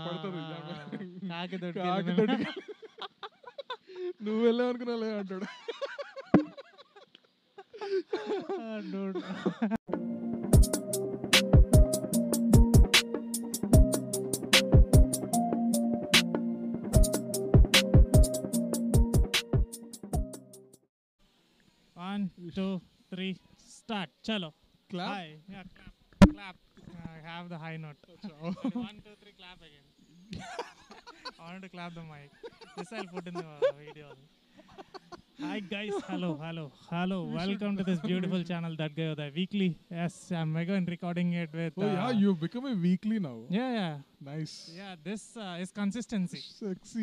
పడుతుంది కాకి కాకి దొడ్డికి. నువ్వు వెళ్ళావు అనుకున్నా అంటాడు వన్ టూ త్రీ స్టార్ట్ చలో Clap? Hi. Yeah, clap. Clap. Uh, I have the high note. One, two, three, clap again. I want to clap the mic. This I'll put in the uh, video. Hi guys, hello, hello, hello. Welcome to this beautiful channel that guy the weekly. Yes, I'm mega and recording it with. Oh yeah uh, you become a weekly now yeah, yeah, nice yeah. This uh, is consistency. Sexy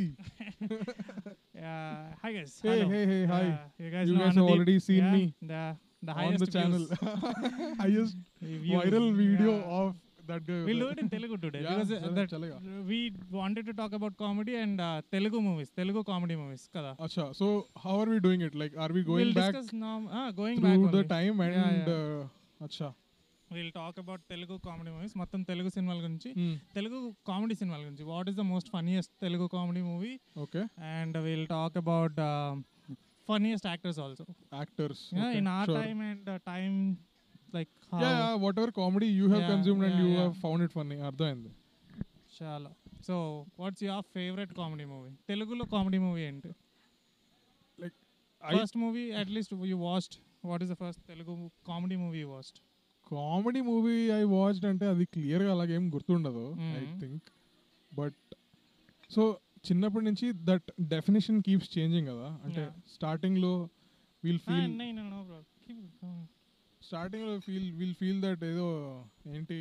Yeah. Hi guys. Hey, hello. hey, hey, hi. Uh, you guys, You know guys have Anudeep? already seen Yeah, me The the on highest the channel views. Highest Views. Viral video Yeah. Of that guy We'll do it in Telugu today Yeah, because uh, sure, that chalega. we wanted to talk about comedy and uh, Telugu movies, Telugu comedy movies. Kada. అచ్చా so how are we doing it like are we we'll going back discuss now. Ah, going back. Through the only. Time Yeah, and yeah. అచ్చా We'll talk about Telugu comedy movies. మొత్తం తెలుగు సినిమాల గురించి Telugu comedy సినిమాల గురించి what is the most funniest Telugu comedy movie okay and will talk about funniest actors also actors in our time and time like yeah whatever comedy you have Yeah, consumed and yeah, you yeah. Have found it funny అర్థమైంది చాలా so what's your favourite comedy movie తెలుగులో comedy movie ఏంటి like first movie at least you watched what is the first Telugu comedy movie you watched comedy movie I watched అంటే అది క్లియర్గా అలాగేం గుర్తుండదు I Mhm. Think but so చిన్నప్పటి నుంచి that definition keeps changing కదా అంటే Yeah. స్టార్టింగ్లో we'll feel no no bro స్టార్టింగ్లో ఫీల్ వీల్ ఫీల్ దట్ ఏదో ఏంటి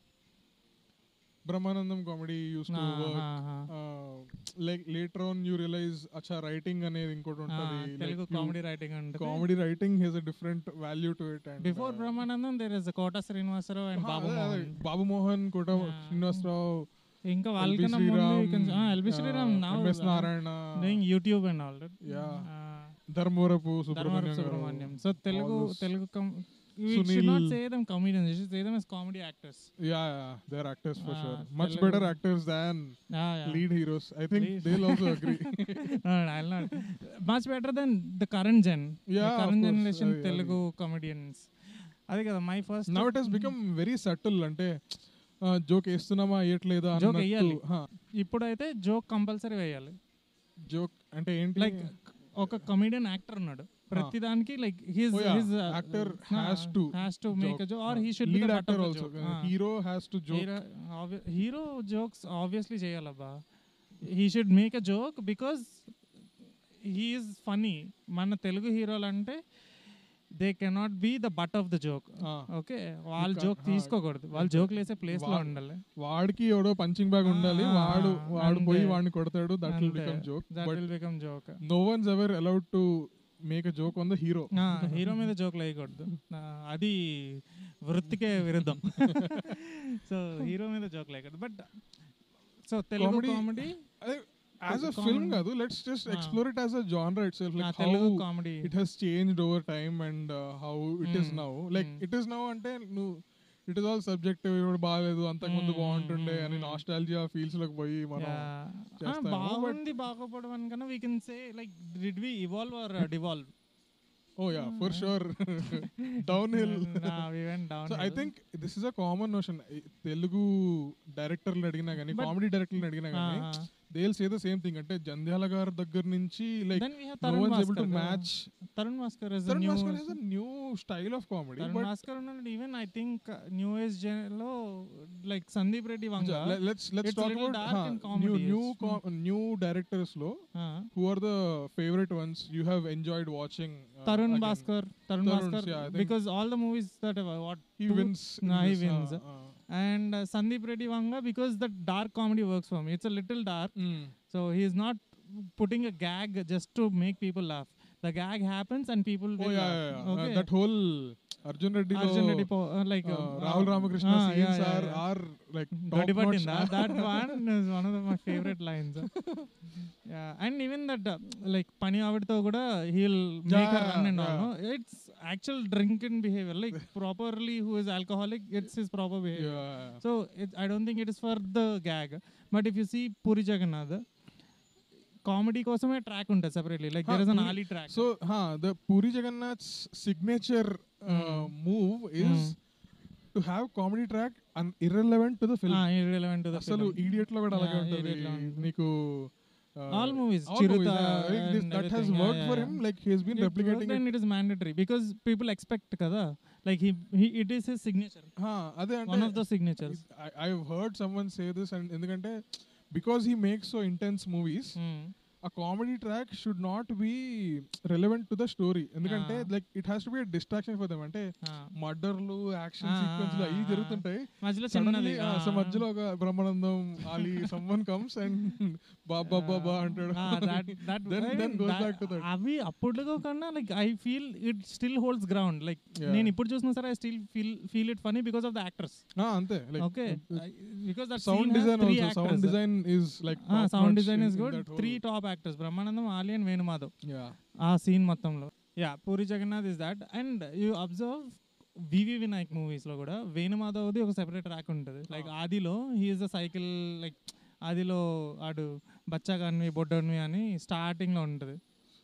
Brahmanandam comedy used to like later on you realise అచ్చా రైటింగ్ అనేది ఇంకోటి తెలుగు ఉంటుంది కామెడీ రైటింగ్ అంటే comedy writing has a different value to it and before Brahmanandam there is Kota Srinivasa Rao and Babu Mohan Babu Mohan Kota Yeah. Srinivasa Rao ఇంకా L B వాళ్ళకన్నా ముందు Sriram L B Sriram now M S Narayana doing YouTube and all Yeah. Dharmavarapu Dharmavaram Subrahmanyam Subrahmanyam so Telugu those. Telugu we Sunil. should not say them comedians we should say them as comedy actors yeah they are actors for Ah, sure much Telugu. Better actors than yeah, yeah. Lead heroes I think Lead. They also agree no, no, I'll not. Much better than the current gen. Yeah, the of current course. generation I- I Telugu comedians. అదే కదా my first now it has become very subtle అంటే joke వేస్తున్నామా వేయట్లేదా Joke వేయాలి. అన్నట్టు ఇప్పుడైతే joke compulsory వేయాలి joke అంటే ఏంటి లైక్ ఒక కమెడియన్ యాక్టర్ ఉన్నాడు ప్రతి దానికి like his Oh, yeah. His Actor has to has to make joke. A joke or he should be lead the actor also hero has to joke hero jokes obviously చేయాలబ్బా he should make a joke because he's funny మన తెలుగు హీరోలు అంటే they cannot be the butt of the joke okay వాళ్ళ ca- joke ah, తీసుకోకూడదు వాళ్ళు joke లేసే place లో వా- ఉండాలి వాడికి ఎవడో పంచింగ్ బ్యాగ్ ఉండాలి Ah, వాడు వాడు పోయి అంతే. వాడిని కొడతాడు దట్ విల్ అంతే. Become joke that but will become joke no one's ever allowed to make a joke on the hero hero మీద జోక్ వేయకూడదు ఆ, అది వృత్తికే విరుద్ధం సో హీరో మీద జోక్ లేకూడదు but so Telugu Comedy- comedy as a Com- film కాదు let's just Ah. Explore it as a genre itself like how Telugu comedy it has changed over time and how it is Mm. Now like Mm. It is now అంటే నువ్వు it is all subjective ఇప్పుడు బాగాలేదు అంతకుముందు Mm, బాగుంటుండే mm, అని mm. Nostalgia feels లోకి పోయి మనం చేస్తాము, బాగుంది బాగోపడడం కన్నా we can say like did we evolve or devolve oh yeah for sure downhill down so I think this is a common notion Telugu డైరెక్టర్లు అడిగినా కానీ But- కామెడీ డైరెక్టర్లు అడిగినా కానీ they say the same thing అంటే జంధ్యాల గారి దగ్గర నుంచి like then we have no Tarun one's able to Bhaskar match Tarun Bhaskar is Tarun new Bhaskar has a new style of comedy Tarun but Bhaskar ఉన్నాడు even I think new age లో like Sandeep Reddy Vanga let- let's let's It's talk little about dark huh, in new comedy, new it's- co- new directors lo who are the favorite ones you have enjoyed watching uh, Tarun again. Bhaskar Tarun Tarun's, Bhaskar yeah, I think- because all the movies that what he wins in Nah, he this, wins. uh, uh, and Sandeep Reddy Vanga because the dark comedy works for me it's a little dark mm. So he is not putting a gag just to make people laugh the gag happens and people Oh will yeah, laugh. yeah, yeah. Uh, okay that whole Arjun Reddy Arjun Reddy po- uh, like uh, uh, Rahul uh, Ramakrishna ah, scenes yeah, yeah, are yeah. are like top Dirty notch. Buttinda, that one is one of the, my favorite lines. yeah, and even that uh, like Pani Avidto kuda he'll make her run and all. Yeah, No? It's actual drinking behavior. Like properly, who is alcoholic, it's his proper behavior. Yeah. So it, I don't think it is for the gag. But if you see Puri Jagannath, comedy కోసమే track ఉంటుంది separately like Huh, there is an Puri- Ali track So, huh, the Puri Jagannath's signature uh, Mm. move is Mm. to have comedy track and irrelevant to the film. Irrelevant to the అసలు Idiot లో కూడా అలాగే Yeah, ఉంటుంది Idiot లో ఉంటుంది. నీకు uh, all movies all Chirutha movies, yeah, like this- that has worked for him like he has been replicating it it is mandatory because people expect కదా like he it is his signature Huh, అదే one of అంటే the signatures I heard someone say this and ఎందుకంటే because he makes so intense movies a comedy track should not be relevant to the story ఎందుకంటే Ah. Like it has to be distraction for them అంటే మర్డర్లు action Ah, సీక్వెన్స్లు అవి ah, జరుగుతుంటాయి మధ్యలో suddenly చిన్నది so మధ్యలో ఒక Brahmanandam Ali someone comes and బాబా బాబా అంటాడు Then- then goes back to that. అవి అప్పుడు కన్నా like I feel it still holds ground like Yeah. నేను ఇప్పుడు చూసినా సరే I still feel feel it funny because of the actors Ah, అంతే like okay because that sound design also sound design is like sound design is good three top actors Brahmanandam Ali and Venumadhav yeah ఆ scene మొత్తంలో yeah Puri Jagannath is that and you observe V V Vinayak movies లో కూడా వేణుమాధవ్ది ఒక separate track ఉంటుంది like ఆదిలో he's a cycle like ఆదిలో ఆడు బచ్చాగాన్వి బొడ్డన్వి అని స్టార్టింగ్ లో ఉంటుంది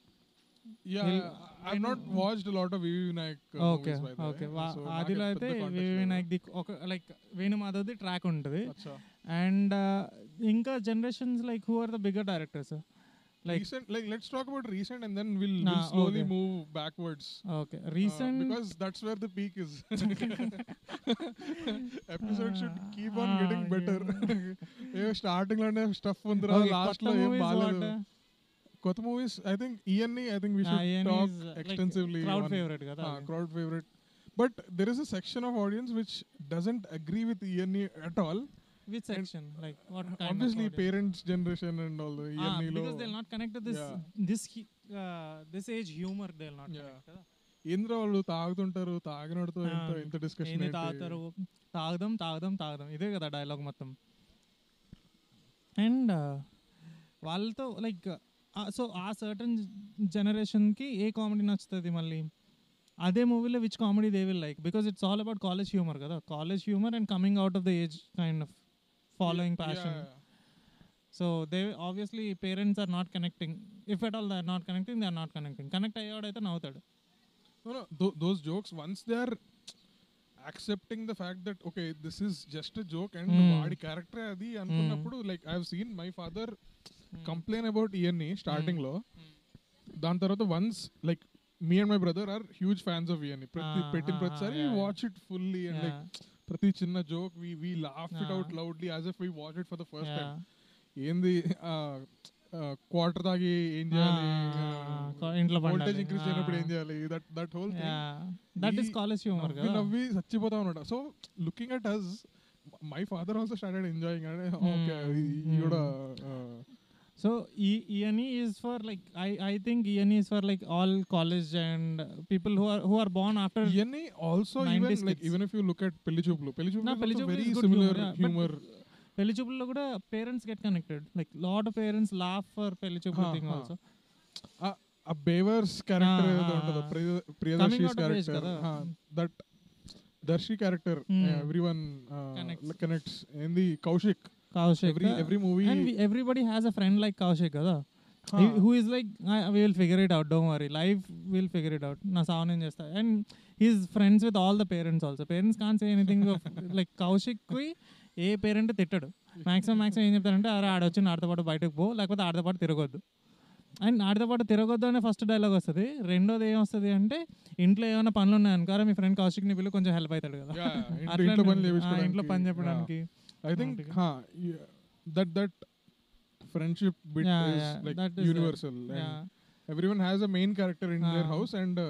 yeah He'll- I have not watched lot of V V Vinayak okay okay ఆదిలో అయితే వివి వినాయక్ ది ఒక లైక్ వేణుమాధవ్ది ట్రాక్ ఉంటుంది అచ్చా అండ్ ఇంకా generations like who are the bigger directors Like- recent like let's talk about recent and then we'll, Nah, we'll slowly okay. move backwards okay Uh, recent because that's where the peak is episode should keep on Ah, getting better ఏ starting లోనే stuff ఉందిరా last లో ఏం బాగాలేదు కొత్త movies I think ఇయన్ని I think we should talk extensively crowd on- favourite కదా crowd favourite but there is a section of audience which doesn't agree with ఇయన్ని at all with section like what obviously parents generation and all ఇయన్నీలో because they'll not connect to this Yeah. this hu- uh, this age humor they'll not Yeah. connect కదా ఏంద్ర వాళ్ళు తాగుతుంటారు తాగినోడితో Ah, ఎంత ఎంత discussion ఏంది తాగుతారు తాగదాం తాగదాం తాగదాం ఇదే కదా డైలాగ్ మొత్తం అండ్ వాళ్ళతో లైక్ సో ఆ సర్టన్ జనరేషన్కి ఏ కామెడీ నచ్చుతుంది మళ్ళీ అదే మూవీలో which comedy they will like because it's all about college humour కదా college humour and coming out of the age kind of following passion so they obviously parents are not connecting if at all they are not connecting they are not connecting connect అయ్యాడైతే నవ్వుతాడు No, no, th- those jokes once they are accepting the fact that okay, this is just a joke and Hmm. వాడి character అది అనుకున్నప్పుడు like I have seen my father complain about ఇయన్ని starting లో దాని తర్వాత once like me and my brother are huge fans of ఇయన్ని ప్రతి Ah, పెట్టిన ah, ప్రతిసారి yeah, yeah. Watch it fully and like ప్రతి చిన్న joke we we laugh it out loudly as if we watch it for the first time ఏంది quarter తాగి ఏం చేయాలి ఇంట్లో వోల్టేజ్ ఇంక్రీజ్ చేయనప్పుడు ఏం చేయాలి that that whole thing that is We college humour నవ్వి కదా నవ్వి చచ్చిపోతా ఉన్నాడు so looking at us my father also started enjoying okay Hmm. కూడా సో ఈ ఇయని is for like I I think ఇయని is for like all college and people who are who are born after ఇవన్నీ also 90s even like kids. Even if you look at Pelli Choopulu Pelli నా Pelli Choopulu Choopulu very is good similar humor, yeah, but- humour పెళ్లి చూపుల్లో కూడా parents get connected like lot of parents laugh for Pelli Choopulu Huh, thing huh. Also ah బేవర్స్ character Ah, ఏదో ah, ఉంటుందో ah. Priya- Coming Priyadarshi out of age character కదా. That Darshi character Hmm. Every one Connects. Connects ఏంది Kaushik Kaushik every every movie and everybody has a friend like Kaushik కదా who is like will figure it out don't worry life will figure it out నా సావు నేను చేస్తా and he's friends with all the parents also parents can say anything like Kaushik a parent తిట్టడు maximum maximum ఏం చెప్తారంటే అరే ఆడొచ్చి ఆడితో పాటు బయటకు పో లేకపోతే ఆడితో పాటు తిరగొద్దు అండ్ ఆడితో పాటు తిరగొద్దు అనే ఫస్ట్ డైలాగ్ వస్తుంది రెండోది ఏం వస్తుంది అంటే ఇంట్లో ఏమైనా పనులు ఉన్నాయనుకో అరే మీ ఫ్రెండ్ కౌశిక్ని పిల్లలు కొంచెం హెల్ప్ అవుతాడు కదా అట్లా ఇంట్లో పని ఇంట్లో పని చెప్పడానికి I think Automatic. That that friendship bit Yeah, is yeah, like that is there. Universal Yeah. Everyone has a main character in there Ah. House and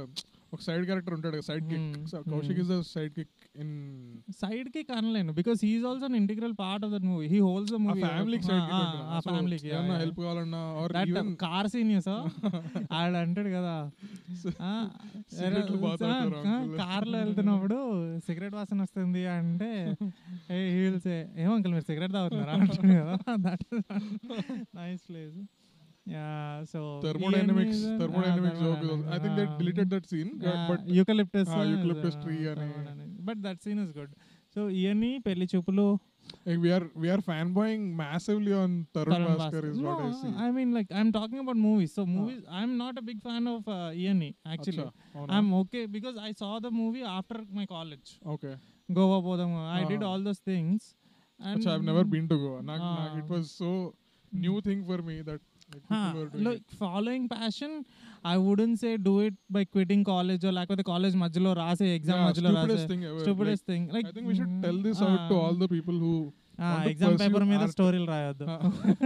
ఒక సైడ్ క్యారెక్టర్ ఉంటాడు side kick Hmm. Kaushik is the side kick in side కి అనలేను because he's also an integral part of that movie he holds the ah movie ఫ్యామిలీకి side kick ఆ ఫ్యామిలీకి ఏమన్నా help కావాలన్నా are even car seniors ఆడ అంటాడు కదా ఆ, సిగరెట్లు బాగా తాగుతారు ఆ, uncle. కార్లో వెళ్తున్నప్పుడు సిగరెట్ వాసన వస్తుంది అంటే ఏ హీల్స్ ఏమో అంకుల్ మీరు సిగరెట్ తాగుతున్నారా అంటాడు కదా that nice place yeah so thermodynamics thermodynamics joke I think they deleted that scene but eucalyptus Ah, eucalyptus tree అని. But that scene is good so ఇవన్నీ పెళ్లి చూపులు we are we are fanboying massively on Tarun Tarun Bhaskar is what I see. I mean, like, I'm talking about movies. So, movies, I'm not a big fan of uh, E&E, actually. Acha, అవునా? I'm okay because I saw the movie after my college. okay. Goa Bodam. I did Ah. all those things. And Acha, I've never been to Goa. Nak, nak, Ah. it was so new thing for me that like, people Huh, were doing like it. following passion, I wouldn't say do it by quitting college or like with the college మధ్యలో రాసే exam Yeah, మధ్యలో stupidest రాసే thing ever. stupidest thing like Like, I think we should tell this out to all the people who want to exam paper pursue మీద art. స్టోరీలు రాయొద్దు Ah.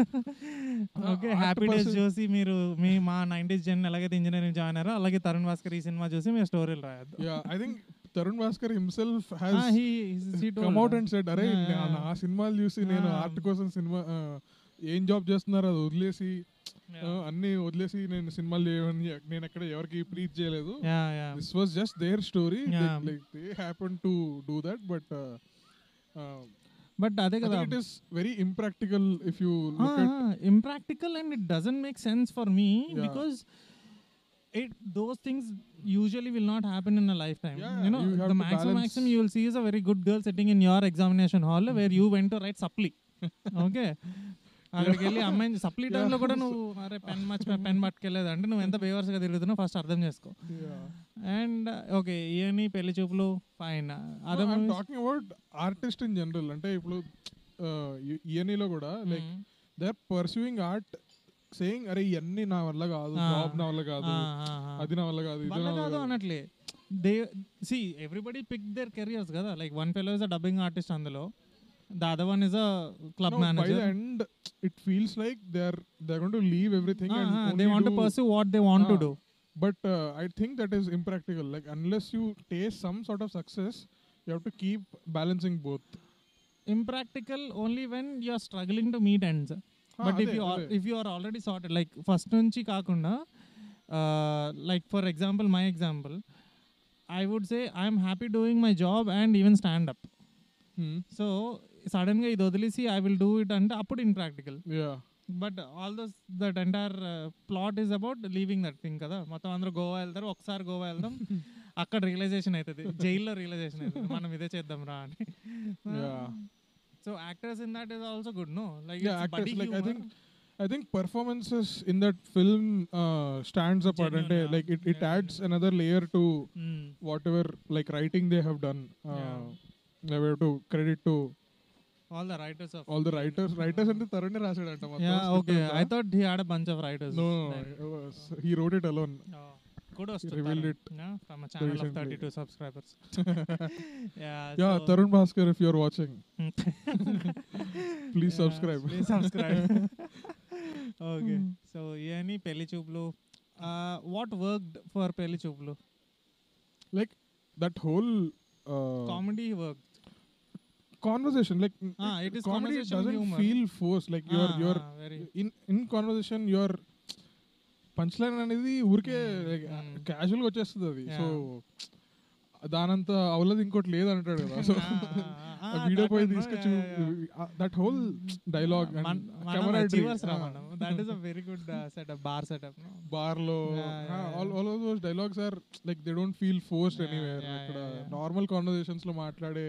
Okay art Happy Days person- చూసి మీరు మీ మా nineties Jan ఎలాగైతే engineering join అయ్యారో అలాగే తరుణ్ భాస్కర్ ఈ సినిమా చూసి మీరు స్టోరీలు రాయొద్దు Yeah, I think Tarun Bhaskar himself has Ah, he, he told come out and said, అరే Yeah, నా- yeah. నా సినిమాలు చూసి నేను Ah. ఆర్ట్ కోసం సినిమా ఏం జాబ్ చేస్తున్నారు అది వదిలేసి Yeah. ఆ, అన్ని వదిలేసి నేను సినిమాలు చేయమని నేను ఎక్కడ ఎవరికి ప్రీచ్ చేయలేదు Yeah, yeah. This was just their story Yeah. Like they happen to do that but but అదే కదా it is very impractical if you look at impractical and it doesn't make sense for me Yeah. Because it those things usually will not happen in a lifetime Yeah, you know you have the to maximum balance- maximum you will see is a very good girl sitting in your examination hall where you went to write supply okay అక్కడికి వెళ్ళి అమ్మాయిని supply టైంలో కూడా నువ్వు అరే pen మర్చి pen పట్టుకెళ్ళలేదు అంటే నువ్వు ఎంత బేవర్స్గా తిరుగుతున్నావు ఫస్ట్ అర్థం చేసుకో అండ్ ఓకే ఇవన్నీ పెళ్లి చూపులు ఫైన్ అదే I'm talking about artist in general అంటే ఇప్పుడు ఈఎన్ఈలో కూడా like they are pursuing art saying అరే ఇవన్నీ నా వల్ల కాదు Ah. జాబ్ నా వల్ల కాదు అది నా వల్ల కాదు ఇది వల్ల నా వల్ల కాదు కాదు అనట్లే they see everybody pick their careers కదా like one fellow is a dubbing artist అందులో the other one is a club No, by the manager end it feels like they're they're going to leave everything and they only want to do- pursue what they want to Ah. Do but uh, i think that is impractical like unless you taste some sort of success you have to keep balancing both impractical only when you are struggling to meet ends Ah, but if అదే, you అదే. If you are already sorted like first నుంచి కాకుండా like for example my example I would say I'm happy doing my job and even standup Hmm. So సడన్గా ఇది వదిలేసి I will do it అంటే అప్పుడు impractical yeah but all those that entire plot is about leaving that thing కదా మొత్తం అందరూ గోవా వెళ్తారు ఒకసారి గోవా వెళ్దాం అక్కడ రియలైజేషన్ అవుతుంది జైల్లో రియలైజేషన్ అవుతుంది మనం ఇదే చేద్దాం రా అని Yeah. So actors in that is also good no like yeah actors like i think i think performances in that film uh, stands apart and Genuine, yeah. like it, it Yeah, adds another layer to Mm. whatever like writing they have done uh, Yeah. they have to credit to all the writers of all the writers writers అంటే తరుణ్ రాసాడంట మొత్తం yeah script okay అంతా. i thought he had a bunch of writers no there. it was, he wrote it alone oh. kudos He to revealed Tarun, it yeah, from a channel of recently. 32 subscribers yeah yeah so- tarun bhaskar if you're watching Please Yeah, subscribe. please subscribe okay so any పెళ్లి Choopulu what worked for Pelli చూపులు like that whole uh, comedy work conversation like Ah, it is comedy conversational doesn't humor. feel forced like you're you're very in in conversation you're punch line అనేది ఊరికే Mm, mm. Casual గా వచ్చేస్తుంది అది Yeah. So దానంత అవలది ఇంకోటి లేదు అంటాడు కదా so video పోయి తీసుకొచ్చి that whole dialogue that is a very good setup bar setup bar లో Yeah, yeah, all yeah. All of those dialogues are like they don't feel forced Yeah, anywhere yeah, ఇక్కడ yeah, yeah. Normal conversations లో మాట్లాడే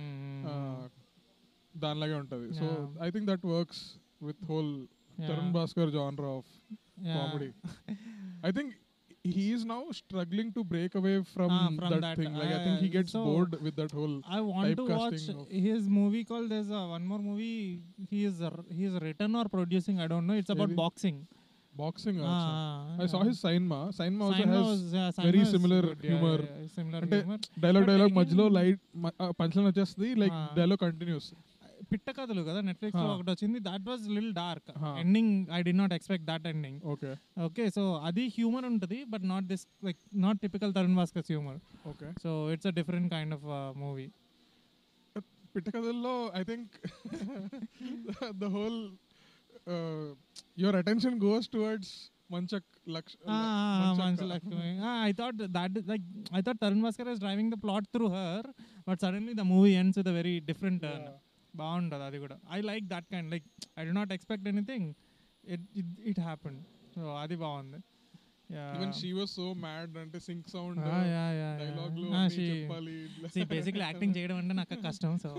దానిలాగే ఉంటది so Yeah. I think that works with whole Tarun Bhaskar genre of comedy. I think he is now struggling to break away from, Ah, from that, that, thing. Like I think he uh, gets so- bored with that whole. I want to watch typecasting of- his movie called there's a one more movie he is he is written or producing I don't know it's about Maybe. boxing boxing Ah, also. ah, I saw ah. his Sainma. Sainma also Sainma has was, yeah, very Sainma is similar good, yeah, humor. yeah, yeah, similar అంటే humor. Dialogue But dialogue again- మధ్యలో light punchline వచ్చేస్తుంది like Ah. Dialogue continuous పిట్ట కథలు కదా Netflix లో Huh. ఒకటి వచ్చింది that was lil dark Huh. Ending I did not expect that ending okay okay so అది హ్యూమర్ ఉంటుంది but not this like not typical Tarun Bhaskar humour okay so it's a different kind of movie పిట్టకథల్లో I think the whole your attention goes towards మంచక్ లక్ష Manchu Lakshmi I thought that like I thought Tarun Bhaskar is driving the plot through her but suddenly the movie ends with very different turn బాగుంటుంది అది కూడా I like that kind like I did not expect anything it it happen so అది బాగుంది even she was so mad అంటే sync sound dialogue లో అన్నీ చెప్పాలి basically acting చేయడం అంటే నాకు కష్టం సో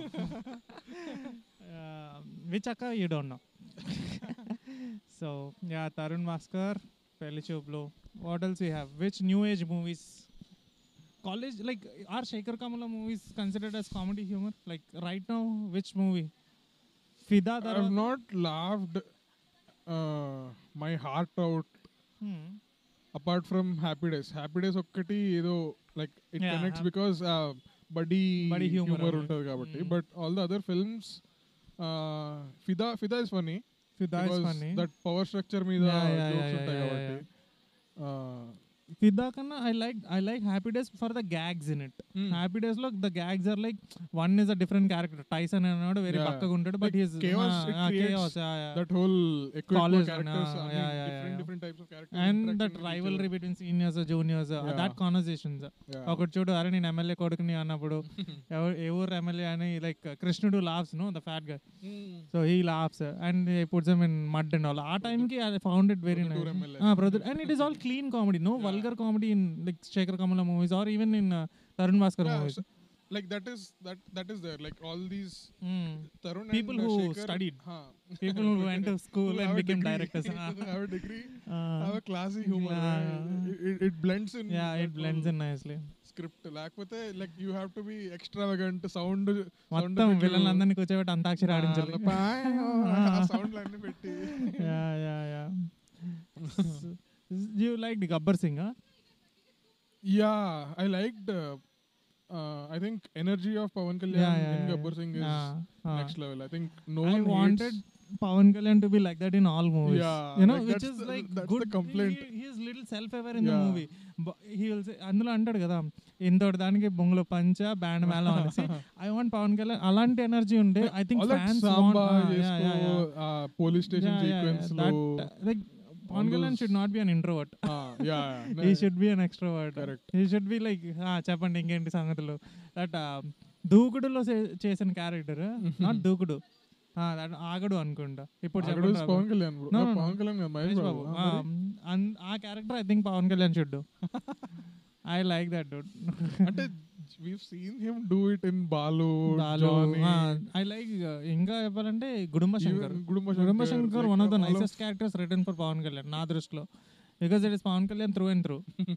విచ్ అక్క you don't know so yeah Tarun Bhaskar Pelli Choopulu what else you have which new age movies college like or Shekhar Kammula movies considered as comedy humour like right now which movie Fidaa I have not laughed my heart out apart from Happy Days Happy Days ఒక్కటి ఏదో like it Yeah, connects hap- because buddy Buddy humor humour only. ఉంటుంది కాబట్టి Mm. But all the other films Fidaa Fidaa is funny Fidaa is funny that power structure మీద Yeah, yeah, jokes yeah, ఉంటాయి yeah, కాబట్టి ఫిదా కన్నా I like I like Happy Days for the gags in it Hmm. Happy Days లో the gags are like one is a different character Tyson అనేవాడు very Yeah. పక్కగా ఉంటాడు but Like he's chaos it creates that whole ఎక్కువ College characters and, uh, yeah, yeah, different yeah. Different types of characters and that rivalry between seniors juniors Yeah. That conversations ఒకటి చూడు అరే నేను MLA కొడుకుని అన్నప్పుడు ఎవరు ఏ ఊరు ఎమ్మెల్యే అని like Krishnudu loves no the fat గా so he loves and puts in mud and all ah time కి I found it very Producer nice MLA. Brother and it is all clean comedy no Yeah. Vulgar comedy in like Shekhar Kammula movies or even in Tarun Bhaskar movies like that is that that is there like all these Tarun People and uh, who Shekhar, studied. huh. People who went to school Who and have a became degree, directors who have a degree, have a classy humor. Yeah. right? It, it, it blends in. Yeah that it blends whole in nicely Script. లేకపోతే like you have to be extravagant sound మొత్తం villain అందరినీ కూర్చోబెట్టి అంతాక్షరి ఆడించాలి సౌండ్లు అన్ని పెట్టి yeah yeah yeah you like the Gabbar Singh yeah I liked I think energy of Pawan Yeah, Kalyan yeah, in yeah. Gabbar Singh is next level I think no I one wanted Pawan Kalyan to be like that in all movies. Yeah, you know, like which that's is the- like that's good. the complaint. He, he is little self-aware in the Yeah. movie. But he will say, అందులో అంటాడు కదా ఇంతటి దానికి బొంగులో పంచ band మేళం అనేసి I want Pawan Kalyan అలాంటి ఎనర్జీ ఉండే I think all that fans samba చేసుకో police station yeah, yeah, sequence లో like Pawan Kalyan those- should not be an introvert yeah he should be an extrovert Correct. He should be like చెప్పండి ఇంకేంటి సంగతులు that దూకుడులో చే- చేసిన character not Dookudu Ah, that Aagadu అనుకుంటా ఇప్పుడు చెప్పండి రాబు. Pawan Kalyan bro. No, Ah, no, no. Pawan Kalyan కాదు, మహేష్ మహేష్ బాబు బాబు Ah, ఆ, మరి? అన్- ఆ character I think Pawan Kalyan should I like that dude అంటే we've seen him do it in Balu Johnny I like ఇంకా చెప్పాలంటే Gudumba Shankar Gudumba Gudumba Shankar one of the all of- nicest characters return for Pawan Kalyan నా దృష్టిలో because it is Pawan Kalyan through and through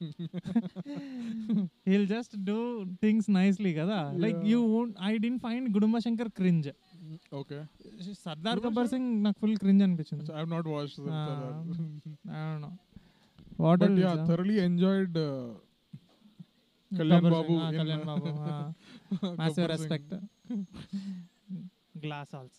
he'll just do things nicely కదా like Yeah. You I didn't find Gudumba Shankar cringe okay Sardar Gudumba Gabbar Singh నాకు full cringe అనిపించింది I have not watched Ah. What but yeah thoroughly enjoyed Kalyan Babu in- Kalyan Babu massive respect glass ఆల్స్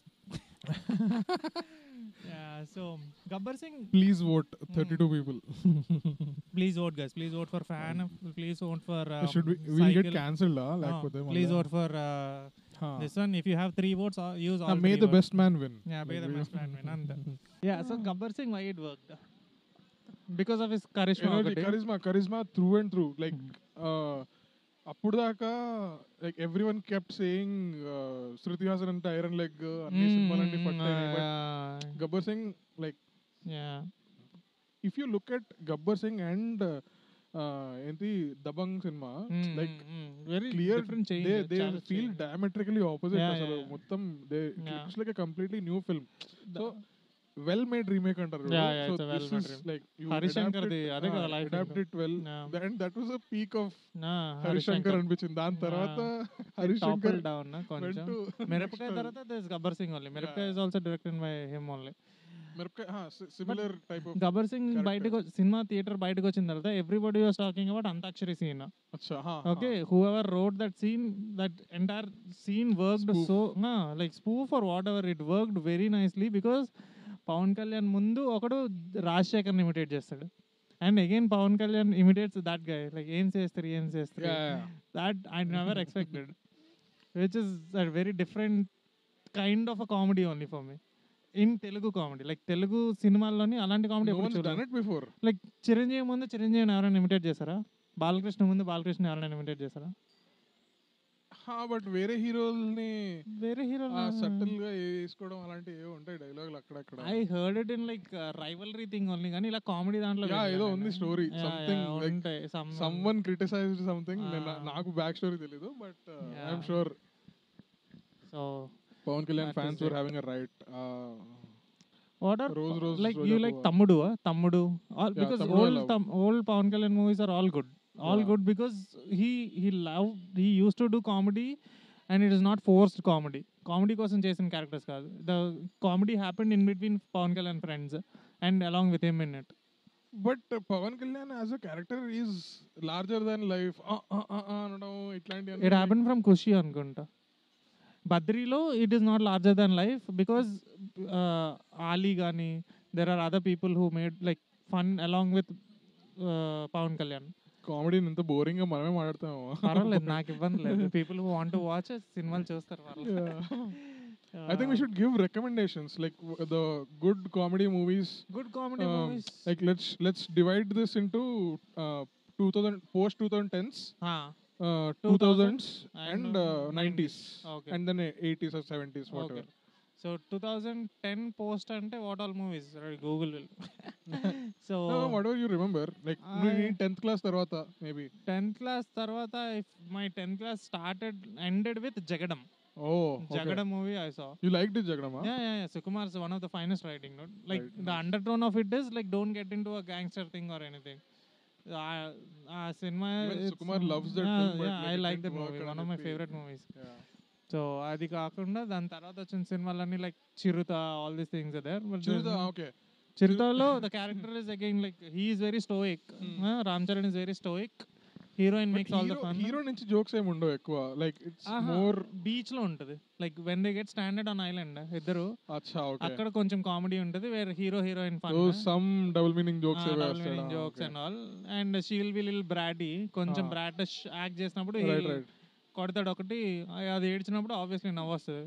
so Gabbar Singh please vote 32 people please vote guys please vote for fan please vote for should will get cancelled లేకపోతే please vote for this one if you have three votes use all may the best man win Yeah, may the best man win. అంతే yeah so Gabbar Singh why it worked because of his charisma ఒకటి. Charisma charisma through and through like అప్పుడు దాకా like everyone kept saying Shruti Haasan అంటే iron leg అన్ని Mm, సినిమాలన్నీ mm, ఫట్ yeah, Gabbar Singh like yeah. If you look at Gabbar Singh and ఏంటి దబంగ్ సినిమా Mm, like mm, mm. very clear different change. They they చాలా feel change. Diametrically opposite Yeah, అసలు yeah, yeah. మొత్తం they Yeah. It's like completely new film The- so well made remake అంటారు Yeah, yeah, it's a well made remake. Like Harish Shankar the అదే కదా life adapt it well Yeah. And that was a peak of Nah, Harish Shankar అనిపించింది దాని తర్వాత Harish Shankar down went కొంచెం to Mirapakay next తర్వాత this Gabbar Singh only Mirapakay is also directed by him only Mirapakay similar type of Gabbar Singh Character. బయటకు వచ్చి- సినిమా థియేటర్ బయటకు వచ్చిన తర్వాత everybody was talking about Antakshari scene అచ్చా okay whoever wrote that scene that entire scene worked Spoof. So like spoof for whatever it worked very nicely because Pawan Kalyan ముందు ఒకడు రాజశేఖర్ని ఇమిటేట్ చేస్తాడు and again Pawan Kalyan imitates that guy like ఏం చేస్తారు ఏం చేస్తారు that I never expected, which is a very different kind of a comedy only for me. In Telugu comedy like Telugu సినిమాల్లోని అలాంటి comedy no one's done it before like Chiranjeevi ముందు చిరంజీవిని ఎవరైనా imitate చేశారా బాలకృష్ణ ముందు బాలకృష్ణ ఎవరైనా ఇమిటేట్ చేశారా బట్ వేరే హీరోల్ని వేరే హీరో సటిల్ గా వేసుకోవడం అలాంటివి ఏవో ఉంటాయి డైలాగులు అక్కడక్కడ I heard it in like rivalry thing only కానీ ఇలా కామెడీ దాంట్లో Yeah, వినలేదు ఏదో నేను. ఉంది story, Yeah, something yeah, like ఉంటాయి some- someone criticised something Ah. నాకు బ్యాక్ స్టోరీ తెలీదు but I'm Yeah. Sure so Pawan Kalyan That is fans were it. Having a right What are Rose, Rose, like Roja you like Pova. Tammudu? Uh, Tammudu. All Yeah, because Tammudu I old love. Tam, old Pawan Kalyan movies are all good. All Yeah. good because he he loved he used to do comedy and it is not forced comedy. Comedy కోసం చేసిన characters కాదు the comedy happened in between Pawan Kalyan friends and along with him in it but Pawan Kalyan as a character is larger than life అనడం ఇట్లాంటి it happen from Kushi అనుకుంటా బద్రీలో it is not larger than life because Ali కానీ there are other people who made like fun along with Pawan Kalyan comedy ఇంత boring గా మనమే మాట్లాడతాము పర్వాలేదు నాకు ఇబ్బంది లేదు పీపుల్ హూ వాంట్ వాచ్ సినిమాలు చూస్తారు I think we should give recommendations like the good comedy movies good comedy movies like let's let's divide this into uh, 2000 post 2010s uh, 2000s and and, uh, 90s Okay. and then 80s or 70s whatever so two thousand ten post అంటే what all movies Google so no, no, whatever you remember like I- in 10th class tarvata maybe tenth class తర్వాత my tenth class started ended with Jagadam oh okay. Jagadam movie I saw you liked it jagadama Yeah, yeah, yeah. Sukumar is one of the finest writing. No? Like Right, the nice. undertone of it is like don't get into a gangster thing or anything. Uh, uh, cinema. Even it's- Sukumar loves that yeah, film, but yeah, like I it like didn't that work movie. అని One of my చెప్పి- favorite movies. yeah. So అది కాకుండా దాని తర్వాత వచ్చిన సినిమాలన్నీ like Chirutha all these things there Chiruta, okay చిరుతలో the character is again like he is very stoic Hmm. Ram Charan is very stoic heroine But makes all the hero, fun hero నుంచి jokes ఏమి ఉండవు ఎక్కువ లైక్ ఇట్స్ మోర్ బీచ్ లో ఉంటది like when they get stranded on island ఇద్దరు అచ్చా okay అక్కడ కొంచెం కామెడీ ఉంటది వేరే hero heroine fun so some double meaning jokes jokes and all and she will be lil bratty కొంచెం Ah. బ్రాటిష్ యాక్ట్ చేసినప్పుడు రైట్ he'll రైట్ కొడతాడు ఒకటి ఆ, అది ఏడ్చినప్పుడు ఆబ్వియస్లీ నవ్వు వస్తుంది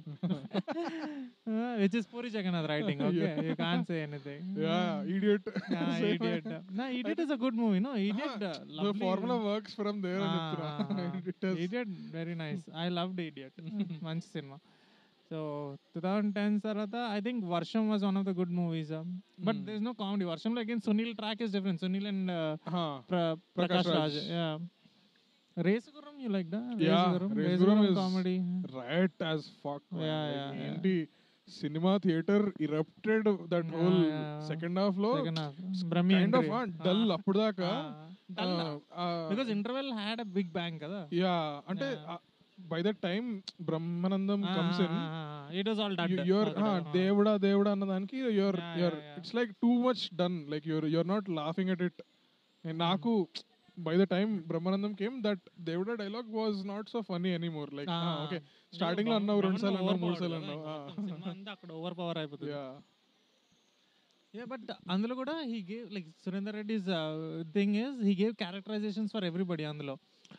which is Puri Jagannadh writing okay you can say anything yeah Idiot Idiot నా Idiot is a good movie no Idiot the formula works from there అని చెప్తున్నా It has- Idiot very nice I loved Idiot మంచి cinema so two thousand ten తర్వాత I think Varsham was one of the good movies but Hmm. This no comedy వర్షంలో again Sunil track is different Sunil and Huh. Prakash Raj. Raj Race Gurram you like దా Yeah, Race Gurram Resuguram Race Gurram is- comedy right as fuck man. Yeah, Like, yeah, yeah. ఏంటి సినిమా theatre erupted that whole yeah. Second half లో second half Brahmi kind of dull అప్పుడు దాకా because interval had a big bang కదా యా అంటే Yeah. By the time Brahmanandam comes in it was all done your దేవుడా దేవుడా అన్న దానికి your Yeah, your yeah, yeah. It's like too much done like you're you're not laughing at it నాకు by the time Brahmanandam came that దేవుడా dialogue was not so funny anymore like okay starting లో అన్నావు రెండు సార్లు అన్నావు మూడు సార్లు అన్నావు అక్కడ ఓవర్ పవర్ అయిపోతుంది యా యా బట్ అందులో కూడా he gave like Surender Reddy's thing is he gave characterisations for everybody అందులో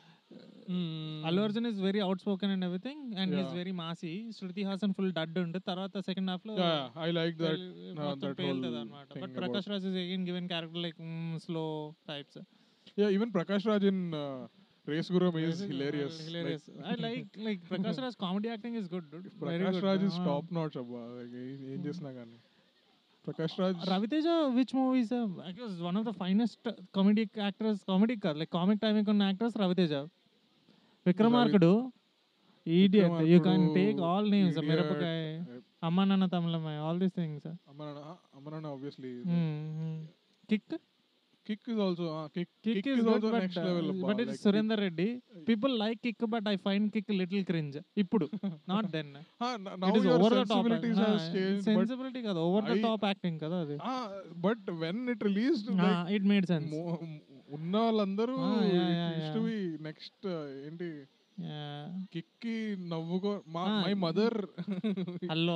Allu Arjun is very outspoken and everything and is Yeah. Very massy Shruti Haasan full dud ఉంటుంది తర్వాత సెకండ్ హాఫ్ లో ఐ లైక్ దట్ మొత్తం that పేలుతుంది whole అనమాట thing but Prakash Raj is again given character like slow types యా even Prakash Raj in Race Gurram is hilarious hilarious I like like Prakash Raj comedy acting is good Prakash Raj is top notch అబ్బా Like, ఏ- ఏం చేసినా కానీ Prakash Raj Ravi Teja which movies one of the finest comedy actors comedy కాదు like comic timing ఉన్న actors Ravi Teja Vikramarkudu Idiot you can take all names Idiot. Mirapakay Amma Nanna Tamilammayi all these things అమరణ అమరణ obviously Kick Kick is also Kick Kick, Kick is is good, also but, next uh, level but it's Surinder Reddy. People like kick, but I find kick little cringe. ఇప్పుడు not then. Now it is your over the top. Sensibilities Ah, has changed but sensibility కాదు over the I- top acting కదా అది but when it released it made sense ఉన్న వాళ్ళందరూ Ah, yeah, yeah, to yeah. Be next ఏంటి కిక్కి నవ్వుకో మా Ah, my mother hello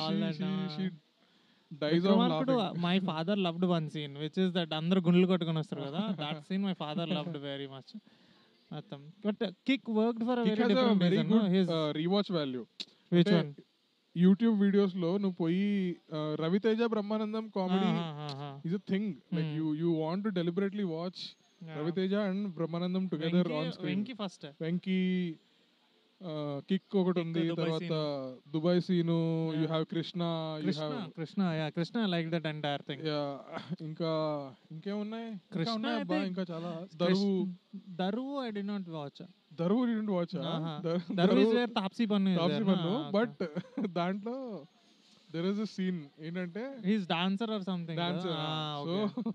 dies of Vikramarkudu laughing my father loved one scene which is that అందరు గుండ్లు కొట్టుకొని వస్తారు కదా that scene my father loved very much మొత్తం but Kick worked for Kick very has a different very reason good his rewatch value which అంటే one YouTube videos లో నువ్వు పోయి uh, Ravi Teja Brahmanandam comedy is a thing like Hmm. You you want to deliberately watch Ravi Teja and Brahmanandam together on screen Venky first Venky Kick ఒకటి Kick, ఉంది Dubai తర్వాత Dubai Seenu you Yeah. Have Krishna you Krishna have Krishna యా Krishna like that entire thing ఇంకా ఇంకేమున్నాయి ఇంకా కృష్ణ ఉన్నాయి అయితే అబ్బా ఇంకా చాలా Daruvu Daruvu I did not watch Daruvu didn't watch Daruvu is where Taapsee Pannu Taapsee Pannu but దాంట్లో దెర్ ఇస్ అ సీన్ ఏంటంటే he's dancer or something dancer so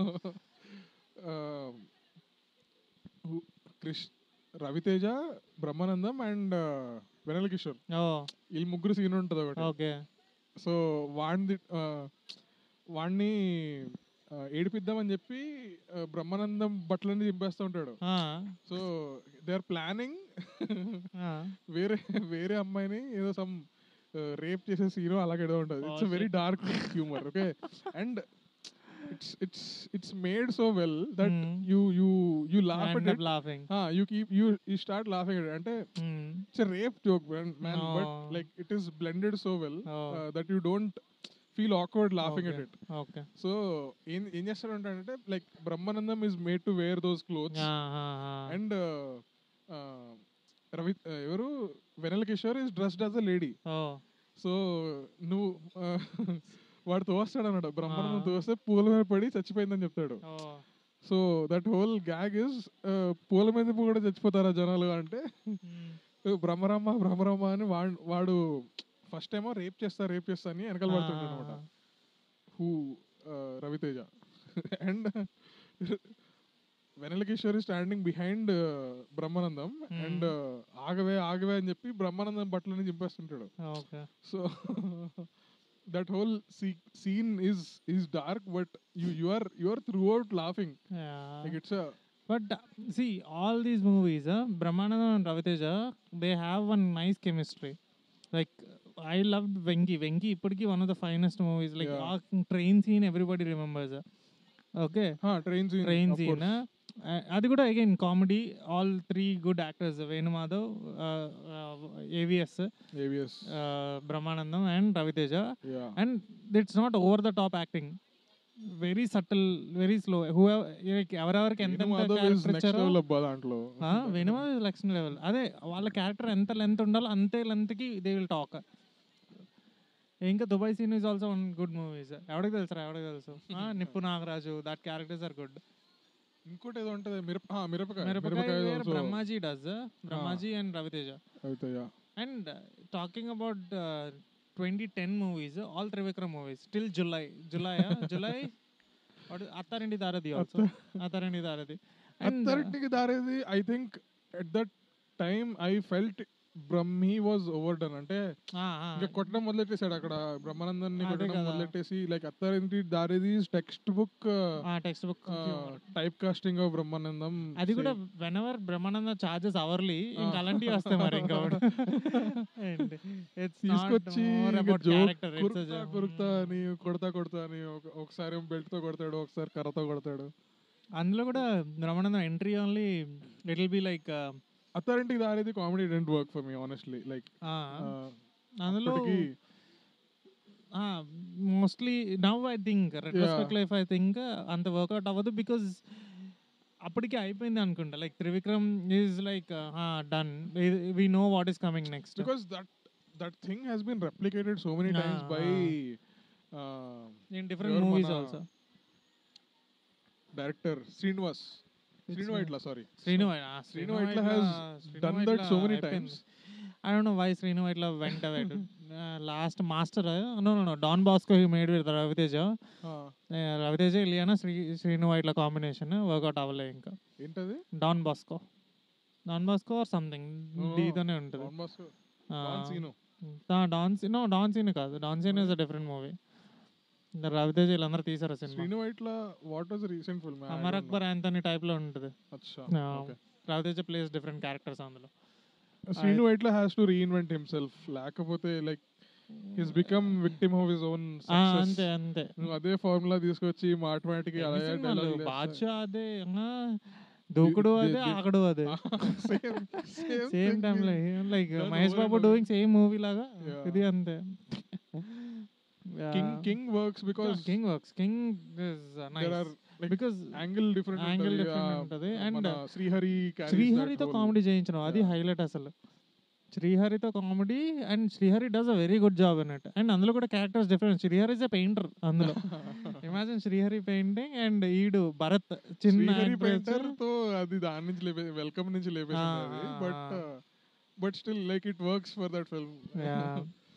కృష్ రవితేజ బ్రహ్మానందం అండ్ వెనల్ కిషోర్ ఓ వీళ్ళు ముగ్గురు సీన్ ఉంటుంది ఒకటి ఓకే సో వాడిని వాడిని ఏడిపిద్దామని చెప్పి ఆ, బ్రహ్మానందం బట్టలన్నీ దింపేస్తూ ఉంటాడు సో దే ఆర్ ప్లానింగ్ వేరే వేరే అమ్మాయిని ఏదో సమ్ రేప్ చేసే సీన్ అలాగే ఏదో ఉంటుంది Oh, it's very shit. Dark humour okay and it's it's it's made so well that Hmm. You you you laugh end at up laughing you keep you you start laughing at అంటే it's rape joke man but No. Like it is blended so well Oh. That you don't feel awkward laughing at it okay so ఏం ఏం చేస్తాడు అంటే like Brahmanandam is made to wear those clothes and Ravi uh, ఎవరు Vennela Kishore is dressed as a lady ఓ so నువ్వు uh, వాడు తోస్తాడు అన్నాడు Brahmanandam Ah. తోస్తే పూల మీద పడి చచ్చిపోయిందని చెప్తాడు ఓ so that whole gag is పూల మీద కూడా చచ్చిపోతారా జనాలు అంటే బ్రహ్మరామ బ్రహ్మరామ అని వాడు వాడు ఫస్ట్ ఏమో రేప్ చేస్తా రేప్ చేస్తా అని వెనకాల పడుతుంటాడు అనమాట who Ravi Teja and Vennela Kishore standing behind Brahmanandam Hmm. And ఆగవే ఆగవే అని చెప్పి బ్రహ్మానందం బట్టలని చింపేస్తుంటాడు okay so that whole scene is is dark but you you are you are throughout laughing like it's But uh, see, all these movies, uh, Brahmanandam and Raviteja, they have one nice chemistry. Like I loved Venki. Venki, ippudiki one of the finest movies. Like Yeah. ఆ train scene, everybody remembers. uh. Okay, train scene train scene. uh, uh, అది కూడా again comedy all three good actors Venu Madhav AVS AVS Brahmanandam and Ravi Teja యా and it's not over the top acting very subtle very slow who ఎవరెవరికి ఎంత Madhav is character next ఇచ్చారో level అబ్బా దాంట్లో వినిమా Lakshmi level అదే వాళ్ళ క్యారెక్టర్ ఎంత లెంత్ ఉండాలో అంతే లెంత్ కి దే విల్ టాక్ ఇంకా Dubai Seenu is also one good movies ఎవరికి తెలుసు ఎవరికి తెలుసు ఆ, Nippu Nagaraju that characters are good ఇంకోటి ఏదో ఉంటది మిరప ఆ, Mirapakay Mirapakay Mirapakay were also. Brahmaji does Brahmaji and Ravi Teja అయితే yeah and talking about twenty ten movies all Trivikram movies till Julayi Julayi Julayi Attarinti Daredi also Attarinti Daredi and అథారిటీకి Daredi I think at that time I felt Brahmi was over done అంటే ఇంకా కొట్టడం మొదలెట్టేసాడు అక్కడ బ్రహ్మానందాన్ని అదే కొట్టడం కదా. మొదలెట్టేసి like Attarinti Daredi text book text book type casting of Brahmanandam అది కూడా when ever Brahmananda charges hourly ఇంకా అలాంటివి వస్తాయి మరి ఇంకా తీసుకొచ్చి ఇంకా joke కురుకుతా కురుకుతా అని కొడతా కొడతా అని ఒక- ఒకసారి బెల్ట్ తో కొడతాడు ఒకసారి కర్రతో కొడతాడు అందులో కూడా Brahmanandam entry only it will be like Attarintiki Daredi comedy didn't work for me honestly like అందులో అప్పటికి mostly now I think retrospect life I think అంత వర్కౌట్ అవ్వదు బికాజ్ అప్పటికే అయిపోయింది అనుకుంటా like Trivikram is like done we know what is coming next because that that thing has been replicated so many times Ah, by ah. uh, in different ఎవరు movies మన also director Srinivas Srinu uh, Vaitla sorry Srinu Srinu Vaitla has done that so many times I don't know why Srinu Vaitla went away. To, uh, last master no no Don Bosco he made with Ravi Teja ఆ, Eh, Ravi Teja Ileana Sri Srinu Vaitla combination work out అవ్వలే ఇంకా ఏంటది Don Bosco Don Bosco or something Oh, డీతోనే ఉంటుంది Don Bosco, Don Sino. Don no Don Seenu కాదు Don Seenu is a different movie Ravi Teja వీళ్ళందరూ తీసారు సినిమా Srinu Vaitla what was recent film Amar Akbar Anthony type లో ఉంటుంది అచ్చా Ah, okay. Raviteja place different characters అందులో Srinu Vaitla has to reinvent himself లేకపోతే like his become victim of his own ఆ, అంతే అంతే నువ్వు అదే ఫార్ములా తీసుకొచ్చి మాటమాటికి ఎన్ని అలాగే సినిమాలు? dialogue బాద్షా అదే ఆ, దూకుడు ది- అదే ది- ఆగడు అదే సేమ్ సేమ్ టైమ్ లో like done Mahesh over Babu and doing same movie లాగా Yeah. ఇది అంతే king king works because king works king is there nice are like because angle different Angle different ఉంటది. And శ్రీహరి carries శ్రీహరితో that role. Comedy చేయించడం అది Yeah. Highlight అసలు శ్రీహరితో comedy and Srihari does a very good job అన్నట్టు and అందులో కూడా characters different Srihari is a painter అందులో ఇమాజిన్ శ్రీహరి పెయింటింగ్ అండ్ ఈడు భరత్ చిన్న శ్రీహరి actor పెయింటర్ వచ్చి- తో అది దాని నుంచి లేపే వెల్కమ్ నుంచి లేపేసింది Ah, but ah. But still like it works for that film Yeah.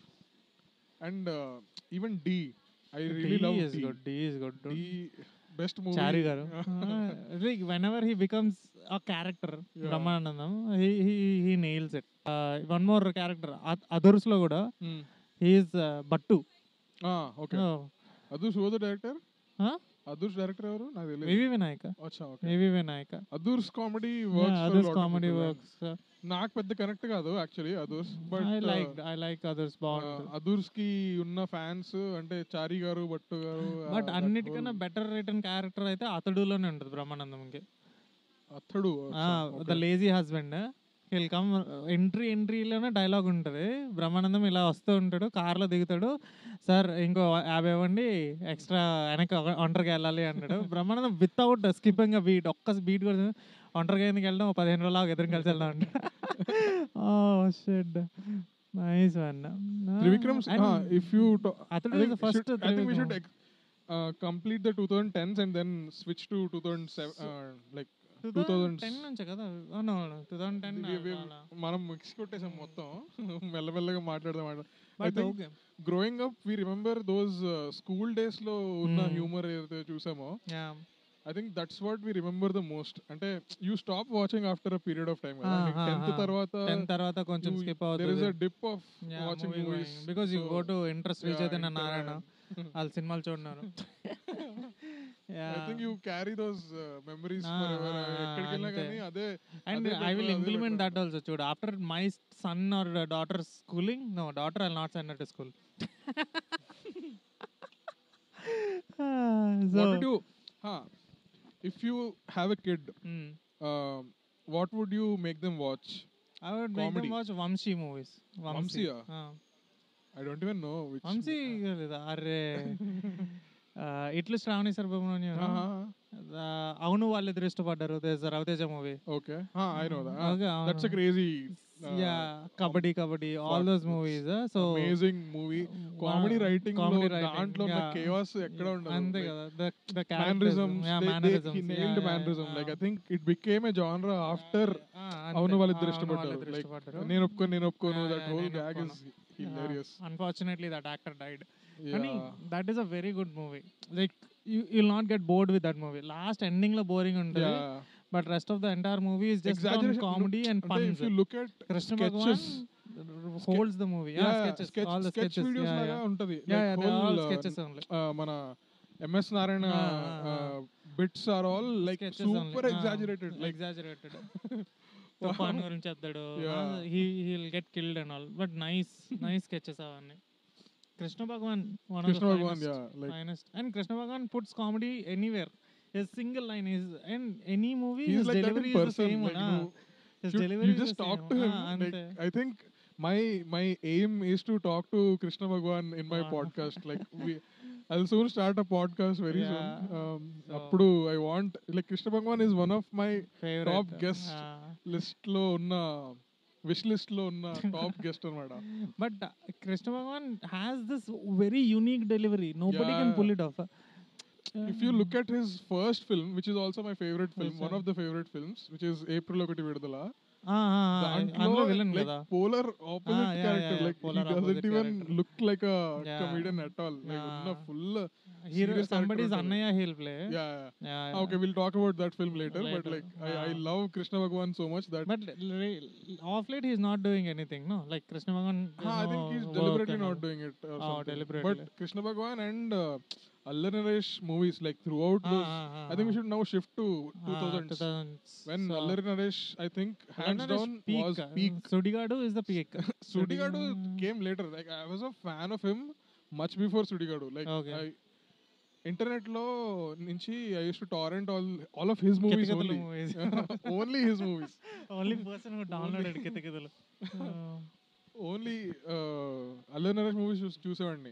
And even Dhee I D really love is good. D is good. dude. The best movie Chari garu like when ever he becomes a character Yeah. Brahmanandam he he nails it one more character Adhurs లో కూడా he's Bhattu okay Adhurs who the director Adhurs director ఎవరు నాకు తెలియదు V V Vinayak అచ్చా okay వివి Vinayak Adhurs comedy Adhurs works comedy works నాకు పెద్ద connect కాదు actually Adhurs but I like I like Adhurs బాగుంటుంది అదూర్స్ కి ఉన్న ఫ్యాన్స్ అంటే చారి గారు భట్టు గారు బట్ అన్నిటికన్నా బెటర్ రిటర్న్ క్యారెక్టర్ అయితే అతడులోనే ఉంటుంది బ్రహ్మానందంకి Athadu the lazy husband will come entry ఎంట్రీలోనే డైలాగ్ ఉంటుంది బ్రహ్మానందం ఇలా వస్తూ ఉంటాడు కార్లో దిగుతాడు సార్ ఇంకో యాభై ఇవ్వండి ఎక్స్ట్రా వెనక ఒంటరికి వెళ్ళాలి అంటాడు బ్రహ్మానందం వితౌట్ స్కిప్పింగ్ బీట్ ఒక్క బీట్ కూడా ఒంటరిగా ఎందుకు వెళ్ళడం ఓ పదిహేను రోజులు ఎదురు కలిసి వెళ్దాం అంటాడు shed nice one Trivikram if you Athadu first I think we should ex- uh, complete the 2010s and then switch to 2007 uh, like 2000s. Ten నుంచి కదా అవును two thousand ten we- we- మనం మిక్స్ కొట్టేసాం మొత్తం మెల్లమెల్లగా మాట్లాడదాం I think okay growing up we remember those school days లో ఉన్న Hmm. హ్యూమర్ ఏదైతే చూసామో I think that's what we remember the most అంటే you stop watching after a period of time Ah, ah, tenth ah. తర్వాత ten తర్వాత కొంచెం you- skip there is అవుతుంది a dip of watching movies because you So, go to interest Sri yeah, Chaitanya inter- Narayana వాళ్ళ సినిమాలు చూడన్నారు I think you carry those memories Ah, for ah, ఎక్కడికి వెళ్ళినా అంతే. కానీ అదే అండ్ అదే ఐ విల్ better, అదే ఇంప్లిమెంట్ better. దట్ ఆల్సో చూడు after my son or daughter schooling no daughter I not send to school what did you huh, if you have a kid um, what would you make them watch I would make Comedy. Them watch Vamsi movies Vamsi Vamsiya? i don't even know which Vamsi లేదా అరే ఆ, ఇట్లు Shravani Subrahmanyam uh-huh. ఆ, అవును వాళ్ళిద్దరు ఇష్టపడ్డారు these Ravi Teja movie okay huh, i know that Ah, Okay, that's a అవును. crazy uh, yeah Kabaddi Kabaddi all those movies so amazing movie comedy writing comedy లో writing, దాంట్లో ఉన్న yeah. chaos ఎక్కడ ఉండదు అంతే Like, కదా the the mannerisms yeah they, they, mannerisms he nailed mannerism like i think it became a genre after అవును వాళ్ళిద్దరు ఇష్టపడ్డారు లైక్ నేను ఒప్పుకోను నేను ఒప్పుకోను Yeah, దట్ yeah, హోల్ నేను గ్యాగ్ ఇస్ ఒప్పుకోను. Hilarious unfortunately that actor died కానీ yeah that is a very good movie like you will not get bored with that movie last ending లో బోరింగ్ ఉంటుంది yeah but rest of the entire movie is just Exaggeration, comedy and అంటే if funs you look at Krishna sketches, Bhagavan holds the movie yeah, sketches sketch, all the sketch sketches videos yeah, లాగా yeah. ఉంటది yeah Like yeah they're all whole, uh, sketches only uh, మన M S Narayana Ah, ah, ah. Bits are all like Sketches only. Super Ah, exaggerated like exaggerated తుఫాన్ గురించి చెప్తాడు Yeah. He he'll get killed and all but nice nice sketches అవన్నీ Krishna Bhagavan one of Krishna Bhagavan yeah like finest and Krishna Bhagavan puts comedy anywhere his single line is and any movie he's his like that delivery in is the person same like వన్ you, his you, delivery you just talk to him like అంతే i think my my aim is to talk to krishna bhagwan in my Ah. podcast like we i'll soon start a podcast very Yeah. soon um So- appudu i want like krishna bhagwan is one of my favourite top guest. List లో ఉన్న wish list లో ఉన్న top guest అన్నమాట but Krishna Bhagavan has this very unique delivery nobody can Yeah. Pull it off if you look at his first film which is also my favourite film Also. One of the favourite films which is April Okati Vidudala దాంట్లో అందులో villain like కదా polar Ah, opposite yeah, character yeah, like polar doesn't opposite even character. Look like a Yeah. Comedian at all like ఉన్న Yeah. Full hero serious somebody's character అన్నయ్య he'll play yeah okay will talk about that film later but Later. Like I I Ah. Love Krishna Bhagavan so much that but of late he's not doing anything no like Krishna Bhagavan I think he's deliberately not doing it Oh, but deliberately. Krishna Bhagavan and Allari Naresh movies like through out I think we should now shift to 2000s. When Allari Naresh, I think, hands down was peak. Sudigadu is the peak Sudigadu came later. Like I was a fan of him much before Sudigadu. Like Okay. I, internet లో నుంచి I use to torrent all all of his movies Kithakithalu only movies. Only his movies only person downloaded Kithakithalu only Allari Naresh movies చూసేవాడిని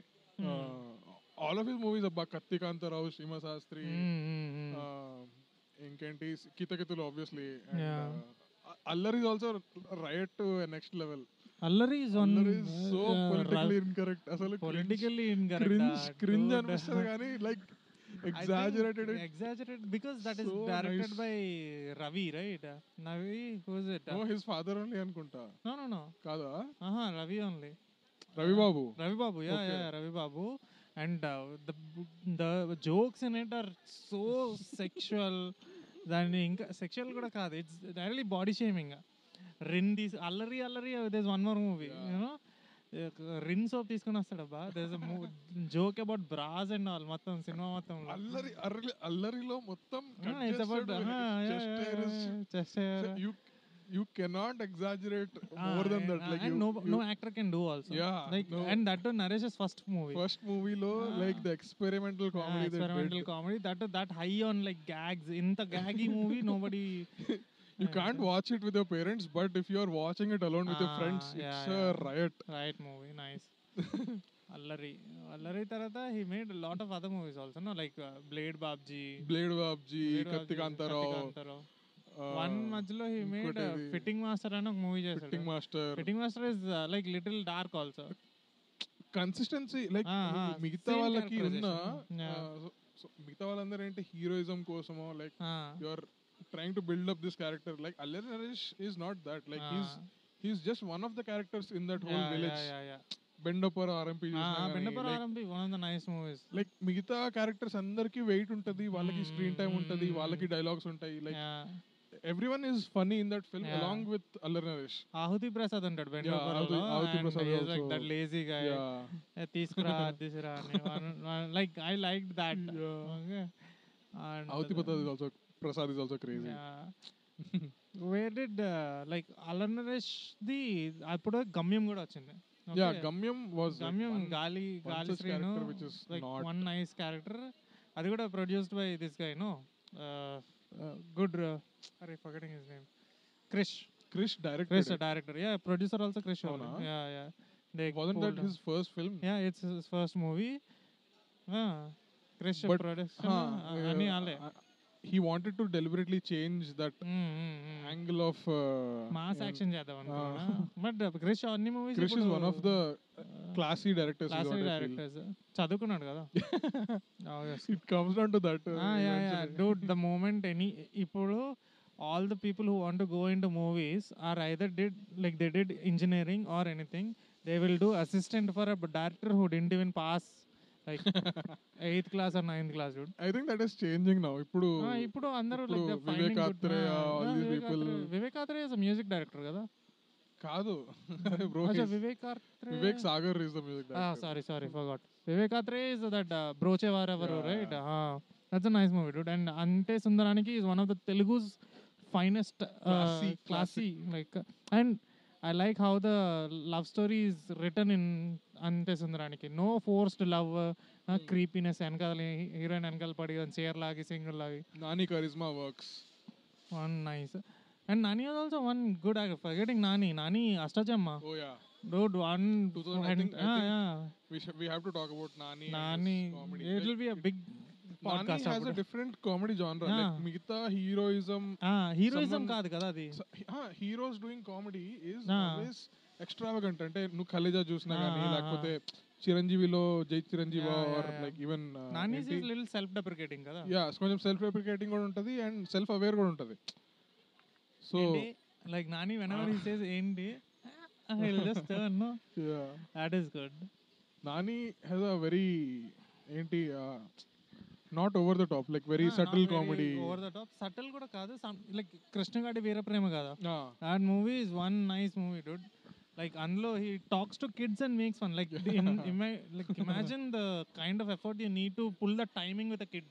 all of his movies అబ్బా కత్తి కాంతారావు శ్రీమ Sastry uh, ఇంకేంటి Kithakithalu obviously Yeah. Allari is also right to next level Allari is one Allari is so politically incorrect అసలు politically cringe cringe అనిపిస్తుంది కానీ like exaggerated exaggerated because that is So directed nice. By Ravi right నవి whose it no his father only అనుకుంటా no no no కాదా ఆహా Ravi only Ravi Babu Ravi Babu yeah Okay. Yeah Ravi Babu and the the jokes in it are so sexual దాన్ని ఇంకా sexual కూడా కాదు it's directly body shaming Rin తీసి Allari Allari these one more movie Yeah. You know Rin soap తీసుకుని వస్తాడబ్బా these joke about bras and all మొత్తం cinema మొత్తం అల్లరి అర్రి అల్లరిలో మొత్తం it's about chest you you cannot exaggerate more than that like no no actor can do also Yeah, like no. And that Naresh first movie first మూవీలో like the experimental comedy experimental comedy that that high on like gags ఇంత gaggy movie nobody You can't watch it with your parents, but if you are watching it alone with your Ah, friends, yeah, it's yeah. a riot. Right movie nice Allari Allari తర్వాత he made lot of other movies also no like blade Babji Blade Babji, Katti Kantarao, uh, one మధ్యలో he made ఇంకోటి fitting master అని ఒక మూవీ చేశాడు Fitting Master. Fitting master is like little dark also consistency like Ah, ah, మిగతా same వాళ్ళకి ఉన్న characterization. Yeah. uh, so- so మిగతా వాళ్ళందరూ ఏంటి హీరోయిజం కోసమో like you are trying to build up this character like అల్లరి Naresh is not that like he's he's just one of the characters in that whole village బెండపర్ RMP బెండపర్ RMP one of the nice movies like మిగతా characters అందరికి wait ఉంటది వాళ్ళకి screen time ఉంటది వాళ్ళకి dialogues ఉంటాయి like every one is funny in that film Yeah. Along with అల్లరి నరేష్ ఆహుతి ప్రసాద్ ఉంటాడు Yeah, Ahuti- Ahuti Prasad like also. That lazy గా Yeah. తీసుకురా అది తీసుకురా like I like that Yeah. Ahuti Prasad is also Prasad is also crazy. Where did like అలనరేష్ the అప్పుడు గమ్యం కూడా వచ్చింది Yeah, Okay. Gamyam was like గమ్యం one- గాలి one Gaali such Seenu character which is like not- one nice character అది కూడా produced by this guy no good అరే forgetting his name Krish Krish directed Krish it. Director yeah producer also Krish అవునా? Yeah yeah they Wasn't that his first film? Yeah it's his first movie Krish But, production Huh, అన్ని uh, ఆలే uh, he wanted to deliberately change that angle of. Uh, mass uh, action చేద్దాం అనుకున్నా Ah. But Krish అన్ని movies Krish is one of the classy directors. is what classic I feel. Directors చదువుకున్నాడు కదా Oh, yes. It comes down to that. uh, eventually. Dude the moment any ఇప్పుడు all the people who want go into movies are either did like they did engineering or anything they will do assistant for a director who didn't even pass like eighth class or ninth class dude I think that is changing now. ఇప్పుడు ఇప్పుడు అందరూ ఇప్పుడు like Vivek Athreya, all these people- Vivek Athreya music director కదా కాదు bro అచ్చా Vivek Athreya Vivek Sagar is the music director. Sorry sorry forgot Vivek Athreya is that Brochevarevarura Yeah. Right that's a nice movie dude and Ante Sundaraniki is one of the Telugu's finest Classy, classy like and I like how the love story is return in Ante Sundaraniki no forced love క్రీపీనెస్ వెనకాల heroine వెనకాల పడి చీర లాగి single లాగి Nani charisma works. One nice and Nani was also one good actor forgetting Nani Nani అష్టచమ్మ Oh yeah. Dude one 2000, I think- I think We should, we have to talk about Nani. and his Nani comedy. It will be a big Nani podcast has a different comedy genre. Yeah. Like మిగతా heroism, heroism someone- కాదు కదా అది so- huh, heroes doing comedy is Ah. always extravagant. అంటే నువ్వు ఖలేజా చూసినా Ah, కానీ ah, లేకపోతే చిరంజీవిలో Jai Chiranjeevi Yeah, yeah, or yeah. Like even Nani is little self deprecating కదా యా కొంచెం సెల్ఫ్ రెప్రికేటింగ్ కూడా ఉంటది అండ్ సెల్ఫ్ అవేర్ కూడా ఉంటది so like Nani whenever he says ఏంటి will just turn no Yeah. That is good Nani has a very ఏంటి not over the top like very subtle comedy over the top subtle కూడా కాదు like Krishnagaadi Veera Prema కదా that movie is one nice movie dude like అందులో he talks to kids and makes fun like like imagine the kind of effort you need to pull the timing with a kid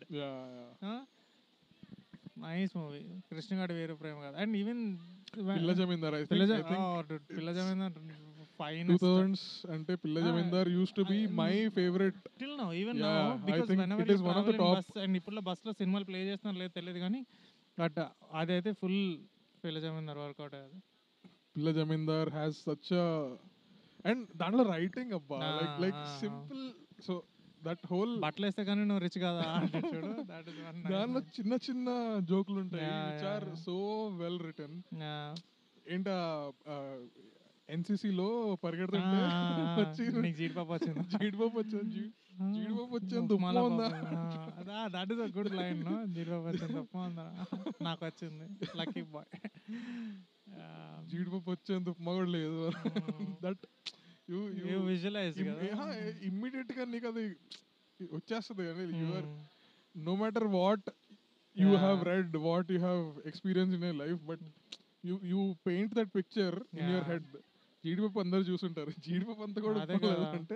nice movie Krishnagaadi Veera Prema కదా and even పిల్ల Zamindar I పిల్ల think పిల్ల జమీందార్ fine two thousands అంటే Pilla Ah, Zamindar used to be I- my favourite still no even Yeah, no I because think whenever it is one of the top- bus and ఇప్పుడు bus లో సినిమాలు play చేస్తున్నారు లేదు తెలియదు కానీ బట్ అదైతే ఫుల్ పిల్ల జమీందార్ వర్కౌట్ అయ్యేది Pilla Zamindar has such and దాంట్లో రైటింగ్ అబ్బా like like Ah, ah. Simple so that whole బట్టలు వేస్తే కానీ నువ్వు రిచ్ కదా అంటాడు చూడు దట్ ఇస్ వన్ దానిలో చిన్న చిన్న జోకులు ఉంటాయి Yeah, which yeah, or yeah. So well return ఏంట ఎన్సిసి లో పరిగెడుతుంటే వచ్చి నీకు జీడిపప్పు వచ్చింది జీడిపప్పు వచ్చాను జీ- జీడిపప్పు వచ్చాను దుప్ప ఉప్మాలో ఉందా that is a good line no జీడిపప్పు వచ్చింది ఉప్మా ఉందా నాకు వచ్చింది లక్కీ బాయ్ జీడిపప్పు వచ్చేంత ఉప్మా కూడా లేదు దట్ యూ యూ విజువలైజ్ కదా ఇమ్మీడియట్ గా నీకు అది వచ్చేస్తుంది కానీ you're Mm. no matter what you Yeah. have read, what you have experienced in your life, but you you paint that picture in your Yeah. head. జీడిపప్పు అందరు చూసుంటారు జీడిపప్పు అంతా కూడా అదే ఉప్మా కదా. అంటే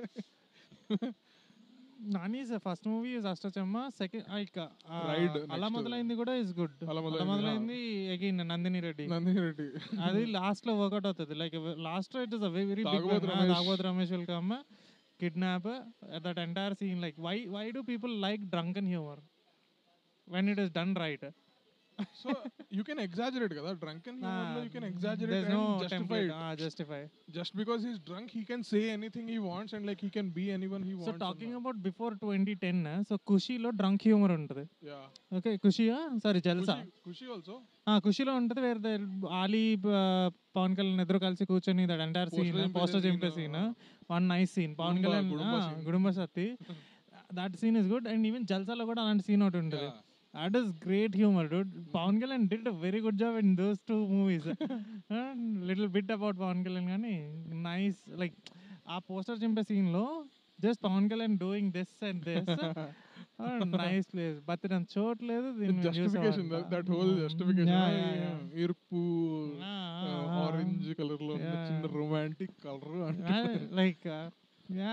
Nani's first movie is అష్టచమ్మ second like Ride అలా next. మొదలైంది కూడా ఇస్ గుడ్ అలా అలా మొదలైంది, మొదలైంది అగైన్ నందిని రెడ్డి నందిని రెడ్డి అది లాస్ట్ లో వర్కౌట్ అవుతుంది లైక్ లాస్ట్ లో it is a very big Thagubothu Ramesh. Thagubothu Ramesh will come kidnap that entire scene like why why do people like drunken humour when it is done right so you can exaggerate కదా drunk and you can exaggerate there's no and justify template justify just because he's drunk he can say anything he wants and like he can be anyone he so wants talking about before twenty ten so ఖుషీలో drunk humour ఉంటుంది yeah okay ఖుషియా sorry Jalsa Kushi also ఆ, ఖుషిలో ఉంటుంది వేరే ఆలీ ఆ, పవన్ కళ్యాణ్ ఇద్దరు కలిసి కూర్చొని దట్ ఎంటైర్ Poster సీన్ చింపేసే పోస్టర్ scene, చింపే సీన్ ఆ. One nice scene Pawan Gudumba- Kalyan Gudumba ఆ, scene. Gudumba Satti that scene is good and even జల్సాలో కూడా అలాంటి సీన్ ఒకటి ఉంటుంది that is great humour dude Pawan Kalyan did very good job in those two movies little bit about Pawan Kalyan కానీ నైస్ లైక్ ఆ పోస్టర్ చింపే scene లో just Pawan Kalyan doing this and this nice place but నేను చూడలేదు దీన్ని జస్టిఫికేషన్ దట్ హోల్ జస్టిఫికేషన్ ఎరుపు Ah, orange colour లో ఉన్న Yeah. చిన్న రొమాంటిక్ కలర్ లైక్ యా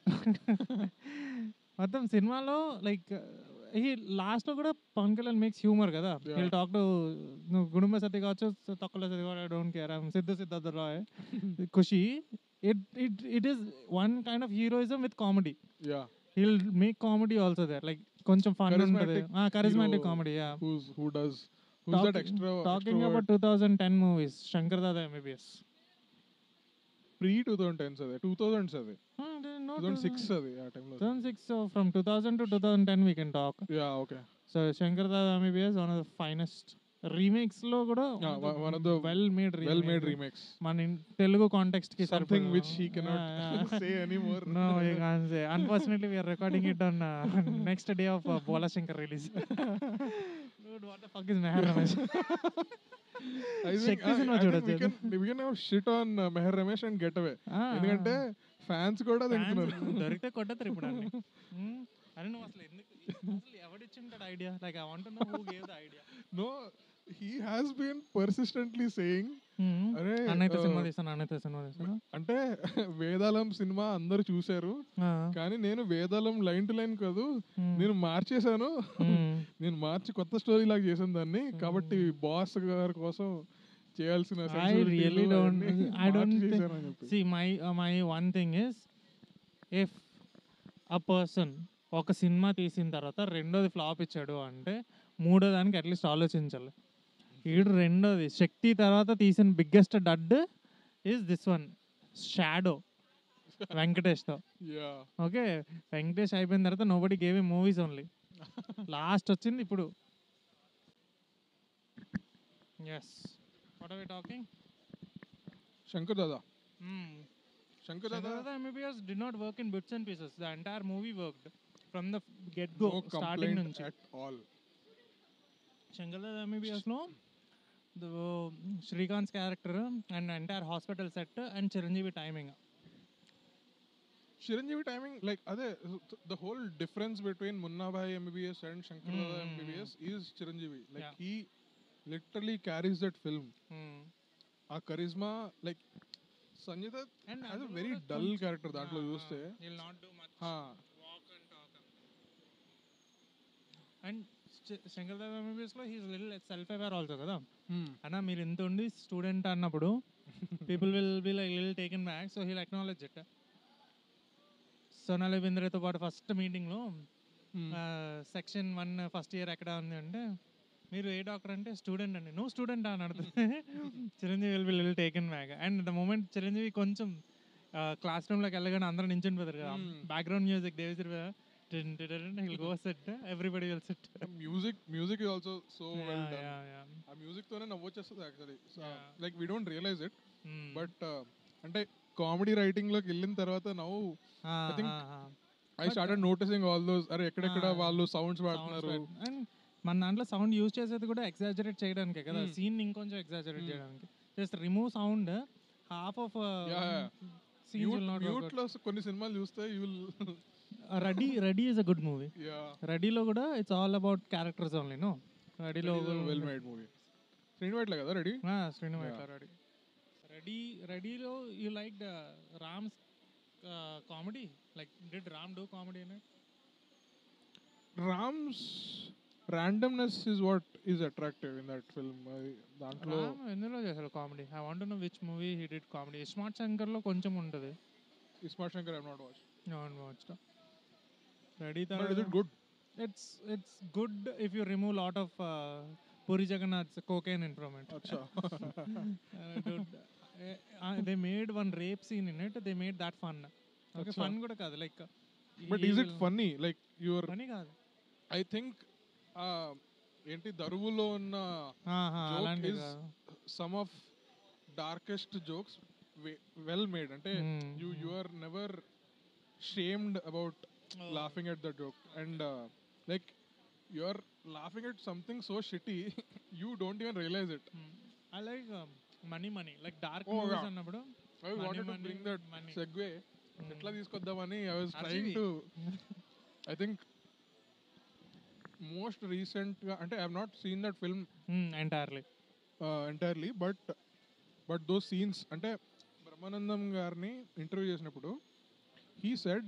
మొత్తం సినిమాలో లైక్ ఈ లాస్ట్ లో కూడా పవన్ కళ్యాణ్ మేక్స్ హ్యూమర్ కదా Yeah. విల్ టాక్ టు నువ్వు గుడుంబ సత్తి కావచ్చు తొక్కలో సత్తి కూడా don't care Siddhu Siddhartha Roy Kushi it it it is one kind of heroism with comedy yeah he'll make comedy also there like కొంచెం ఫన్ ఉంటుంది Charismatic charismatic hero. Comedy yeah who's who does who's that extra talking about two thousand ten movies Shankar Dada MBBS pre two thousand tense అది two thousands అది two thousand six అది ఆ టైంలో 2006 so from 2000 to 2010 we can talk yeah okay so shankar dada mbs one of the finest remakes లో కూడా Yeah, one- one of the well made well made remakes మన in- Telugu context కి something which he cannot say anymore no you can't say unfortunately we are recording it on uh, next day of uh, bola shankar release dude what the fuck is meher ramesh I think, Shakti I- సినిమా I think చూడొచ్చు. we can we can have shit on uh, Meher Ramesh and get away Ah, ఎందుకంటే fans కూడా fans తింటున్నారు దొరికితే కొట్టతారు ఇప్పుడు అన్ని Hmm? అరే నువ్వు అసలు ఎందుకు అసలు ఎవడిచ్చింటాడు idea like I want know who gave the idea no he has been persistently saying అరే అన్నైతే uh, సినిమా తీస్తాను అన్నైతే సినిమా తీస్తాను అంటే వేదాలం సినిమా అందరు చూశారు కానీ నేను వేదాలం లైన్ టు లైన్ కాదు నేను మార్చేశాను నేను మార్చి కొత్త స్టోరీ లాగా చేశాను దాన్ని కాబట్టి బాస్ గారి కోసం చేయాల్సిన I sensibility really లు don't- అవన్నీ I don't మార్చి think- చేశాను అని చెప్పి. See my my one thing is if a person ఒక సినిమా తీసిన తర్వాత రెండోది ఫ్లాప్ ఇచ్చాడు అంటే మూడో దానికి అట్లీస్ట్ ఆలోచించాలి ఈడు రెండోది శక్తి తర్వాత తీసిన biggest dud is this one shadow వెంకటేష్తో Yeah. ఓకే వెంకటేష్ అయిపోయిన తర్వాత నో బడి గేవ్ మూవీస్ ఓన్లీ లాస్ట్ వచ్చింది ఇప్పుడు yes what are talking Shankar Dada Shankar Dada Shankar MBBS did not work in bits and pieces. The entire movie worked from the get go, no starting complaint నుంచి at all Shankar Dada MBBS లో Srikanth character and entire hospital set and Chiranjeevi timing Chiranjeevi timing like అదే the whole difference between Munna Bhai MBBS and Shankar Mm, mm, MBBS is Chiranjeevi like Yeah. He literally carries that film ఆ Karizma like Sanjay Dutt and has a very dull character దాంట్లో చూస్తే. Not do much హా, walk and talk and Shankar Dev MBBS లో he's little self aware also కదా hmm, అన్న మీరు ఎంత ఉండి స్టూడెంట్ అన్నప్పుడు people will be like lil taken back so he'll acknowledge it Sonali బింద్రేతో పాటు ఫస్ట్ మీటింగ్లో hmm. Section one first year ఎక్కడ ఉంది అంటే మీరు ఏ డాక్టర్ అంటే స్టూడెంట్ అండి నువ్వు స్టూడెంట్ అని అడుగుతుంది Chiranjeevi will be lil taken back and the moment Chiranjeevi కొంచెం క్లాస్ రూమ్లోకి వెళ్ళగానే అందరూ నించుని పోతారు కదా Hmm. Background music Devi Sri hill go set everybody will set music music is also so well done ఆ మ్యూజిక్ తోనే నవ్వొచ్చేస్తుంది actually Yeah. Like we don't realise it but అంటే కామెడీ రైటింగ్ లోకి వెళ్ళిన తర్వాత నవ్వు I think I But- started noticing all those అరే ఎక్కడెక్కడ Ah, వాళ్ళు సౌండ్స్ వాడుతున్నారు అండ్ మన దాంట్లో సౌండ్ యూజ్ చేసేది కూడా ఎగ్జాజరేట్ చేయడానికే కదా Hmm. సీన్ ఇంకొంచెం ఎగ్జాజరేట్ Hmm. చేయడానికి just remove sound half off Yeah, yeah. Scenes will not mute లో కొన్ని సినిమాలు చూస్తే you will Ready Ready is a good movie yeah రెడీలో కూడా it's all about characters only no రెడీలో వెల్ మేడ్ మూవీ శ్రీనివాట్లే కదా Ready Srinivas Yeah. Ready Ready రెడీలో you like the Ram's comedy like did Ram do comedy in it Ram's randomness is what is attractive in that film దాంట్లో రామ్ ఎందులో చేశాడు comedy I want know which movie he did comedy smart శంకర్లో కొంచెం ఉంటుంది iSmart Shankar I not watch watch Ready but is it good it's it's good if you remove lot of Puri Jagannadh cocaine improvement అచ్చా they made one rape scene in it they made that fun okay Acha. Fun కూడా కాదు like but is it funny like your funny కాదు I think ఏంటి దరువులో ఉన్న ఆహా, Joke అలాంటి is- కాదు some of darkest jokes well made అంటే Hmm, you hmm. You are never shamed about laughing at the joke and uh, like you're laughing at something so shitty you don't even realize it I like Money Money like dark Oh, movies yeah. అన్నప్పుడు i Money, wanted to money, bring that money. segue Hmm. ఎట్లా తీసుకొద్దామని i was trying RGB. to i think most recent గా అంటే i have not seen that film entirely uh, entirely but but those scenes అంటే బ్రహ్మానందం గారిని interview చేసినప్పుడు he said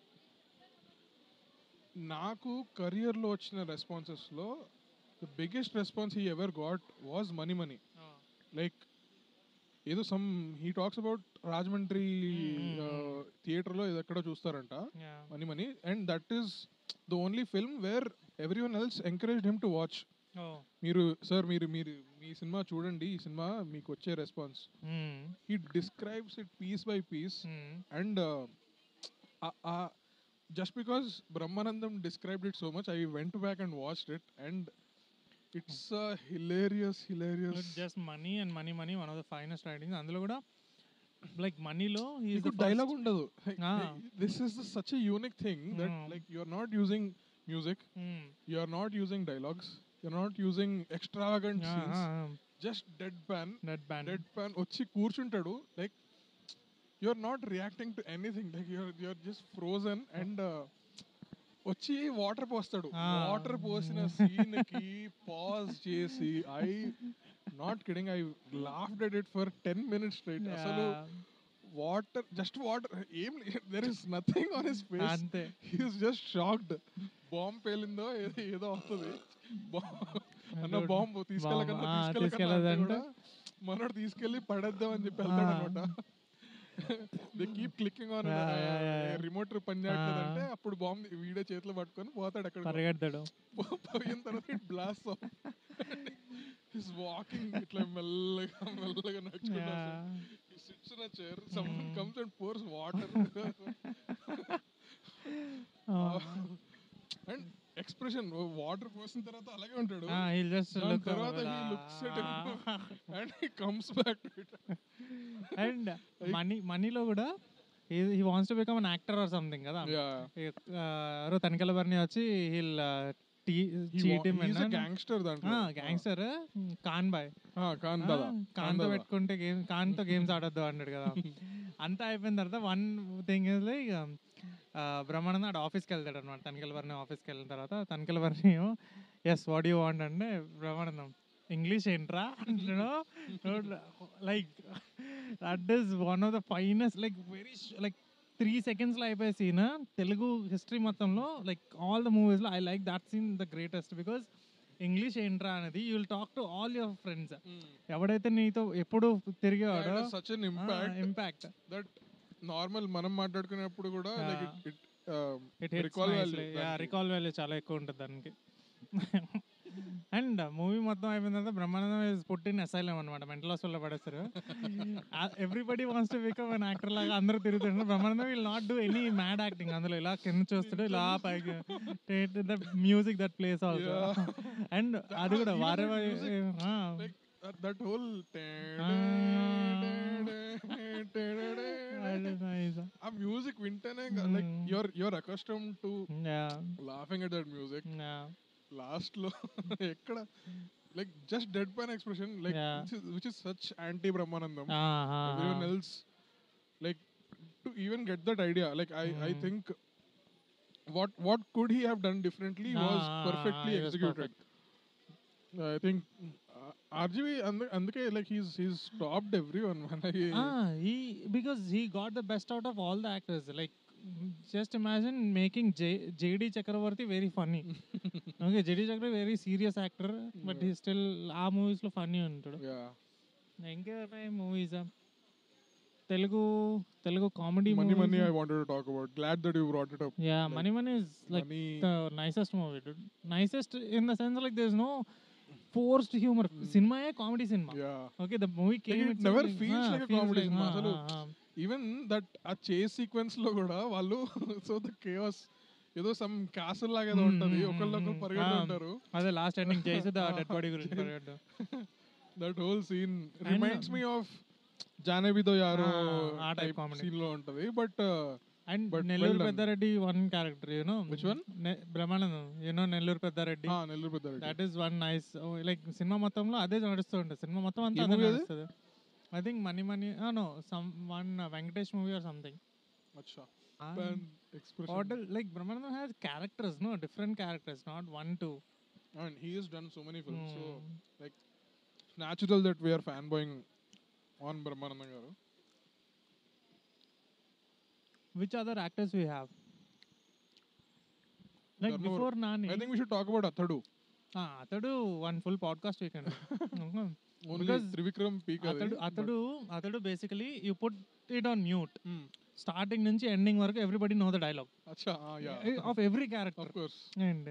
నాకు కెరియర్లో వచ్చిన రెస్పాన్సెస్లో the biggest response he ever got was Money Money like ఏదో some he talks about Rajahmundry Mm, mm, థియేటర్లో ఇది ఎక్కడో చూస్తారంట Money Money and that is the only film where everyone else encourage him to watch మీరు sir మీరు మీరు మీ cinema చూడండి ఈ సినిమా మీకు వచ్చే response he describes it piece by piece and just because Brahmanandam described it so much I went back and watched it and it's hilarious hilarious just Money and Money Money one of the finest writings అందులో కూడా like మనీలో dialogue ఉండదు Ah. This is such a unique thing that Mm. Like you are not using music you are not using dialogues you are not using extravagant scenes just deadpan net band deadpan వచ్చి కూర్చుంటాడు like you are not reacting to anything like you're you're just frozen and uh, వచ్చి water పోస్తాడు Ah. Water పోసిన scene కి pause చేసి I not kidding I laughed at it for ten minutes straight అసలు water just water ఏం there is nothing on his face అంతే he's just shocked bomb పేలిందో ఏదో ఏదో అవుతుంది అన్న Dude, బాంబు తీసుకెళ్ళకన్నా bomb, ఆ, తీసుకెళ్ళకన్నా తీసుకెళ్ళదంటే? మనోడు తీసుకెళ్ళి పడేద్దాం అని చెప్పి వెళ్తాడు అనమాట they keep clicking on Yeah, yeah, yeah, yeah. Remote పని చేయట్లేదంటే అప్పుడు బాంబ్ వీడియో చేతిలో పట్టుకొని పోతాడు అక్కడ పరిగెడతాడు పోయిన తర్వాత ఇట్ బ్లాస్ట్ హిస్ వాకింగ్ ఇట్లా మెల్లగా మెల్లగా నడుచుకుంటా He sits in a chair, someone Mm. comes and pours water. and expression, water పోసిన తర్వాత అలాగే ఉంటాడు హిల్ జస్ట్ దాని తర్వాత he looks at him and he comes back to it. And Money మనీలో కూడా he wants to become an actor or something కదా Yeah. ఎవరో తనికల బర్ని వచ్చి హీల్ చీట్ గ్యాంగ్స్టర్ దాంట్లో గ్యాంగ్స్టర్ కాన్ బాయ్ ఆ, కాన్ దాదా కాన్ తో పెట్టుకుంటే గేమ్ కాన్ తో గేమ్స్ ఆడొద్దు అన్నాడు కదా అంతా అయిపోయిన తర్వాత one thing is like Brahmananda ఆడ ఆఫీస్కి వెళ్తాడు అనమాట తనిఖీల వర్ణి ఆఫీస్కి వెళ్ళిన తర్వాత Tanikella Bharani yes what you want అంటే బ్రహ్మానందం ఇంగ్లీష్ ఏంట్రా అంటాడు like that is one of the finest like very like three సెకండ్స్లో అయిపోయే సీన్ తెలుగు హిస్టరీ మొత్తంలో లైక్ ఆల్ ద మూవీస్లో I like that scene the greatest because English ఏంట్రా అనేది you will talk to all your friends ఎవడైతే నీతో ఎప్పుడు తిరిగేవాడో such an impact impact that normal మనం మాట్లాడుకునేప్పుడు కూడా like Yeah. It it Recall value దానికి. రికాల్ వాల్యూ చాలా ఎక్కువ ఉంటుంది దానికి అండ్ మూవీ మొత్తం అయిపోయిన తర్వాత బ్రహ్మానందం ఇస్ పుట్టిన అసైలం అనమాట మెంటల్ హాస్పిటల్లో పడేస్తారు everybody wants to become an actor లాగా అందరూ తిరుగుతుంటారు Brahmanandam will not do any mad acting అందులో ఇలా కింద చూస్తాడు ఇలా పైకి the music that plays also and అది కూడా వారే లైక్ దట్ హోల్ ఆ మ్యూజిక్ వింటేనే like Mm. Your your accustom to laughing at that music last లో ఎక్కడ like just deadpan expression like Yeah. Which is such anti Brahmanandam everyone else like to even get that idea like i i Mm. think what what could he have done differently was Ah, perfectly he was executed i think uh, rgv and అందుకే like he's he's topped everyone man I- Ah, he because he got the best out of all the actors. Like, mm, just imagine making J, JD Chakravarti very funny. okay, JD Chakravarti very serious actor, but he's still ఆ movies లో funny ఉంటాడు yeah ఇంకా movies Telugu Telugu comedy money money i wanted to talk about glad that you brought it up yeah Money Money is like money the nicest movie dude nicest in the sense like there's no forced humor cinema comedy cinema yeah okay the movie came it never feels like a comedy cinema. అసలు even that ఆ chase sequence లో కూడా వాళ్ళు so the caves ఏదో some castle లాగా ఏదో Hmm, ఉంటది hmm, ఒకళ్ళొకరు hmm. పరిగెడుతుంటారు అదే లాస్ట్ ఎండింగ్ చేసి డెడ్ బాడీ గురించి పరిగెట్టడం that whole scene reminds me of Jaane Bhi Do Yaaro Ah, ఆ type టైప్ comedy. సీన్ లో ఉంటది but and But well Nellore done. Peddareddy one character you know Which one? Brahmanandam you know Nellore Peddareddy Nellore Peddareddy that is one nice like cinema మొత్తంలో అదే నడుస్తూ ఉంటుంది సినిమా మొత్తం అంతా ఏ అదే movie అది? నడుస్తుంది I think Money Money no some one Venkatesh movie or something అచ్చా Ah. Expression like Brahmanandam has characters no different characters not one two and he has done so many films so like natural that we're fan boying on Brahmanandam garu which other actors we have like Dharma- before Nani I think we should talk about Athadu ఆ, Athadu one full podcast weekend only Because Trivikram peak Athadu Athadu Athadu basically you put it on mute starting నుంచి ending వరకు everybody know the dialogue అచ్చా yeah of every character of course and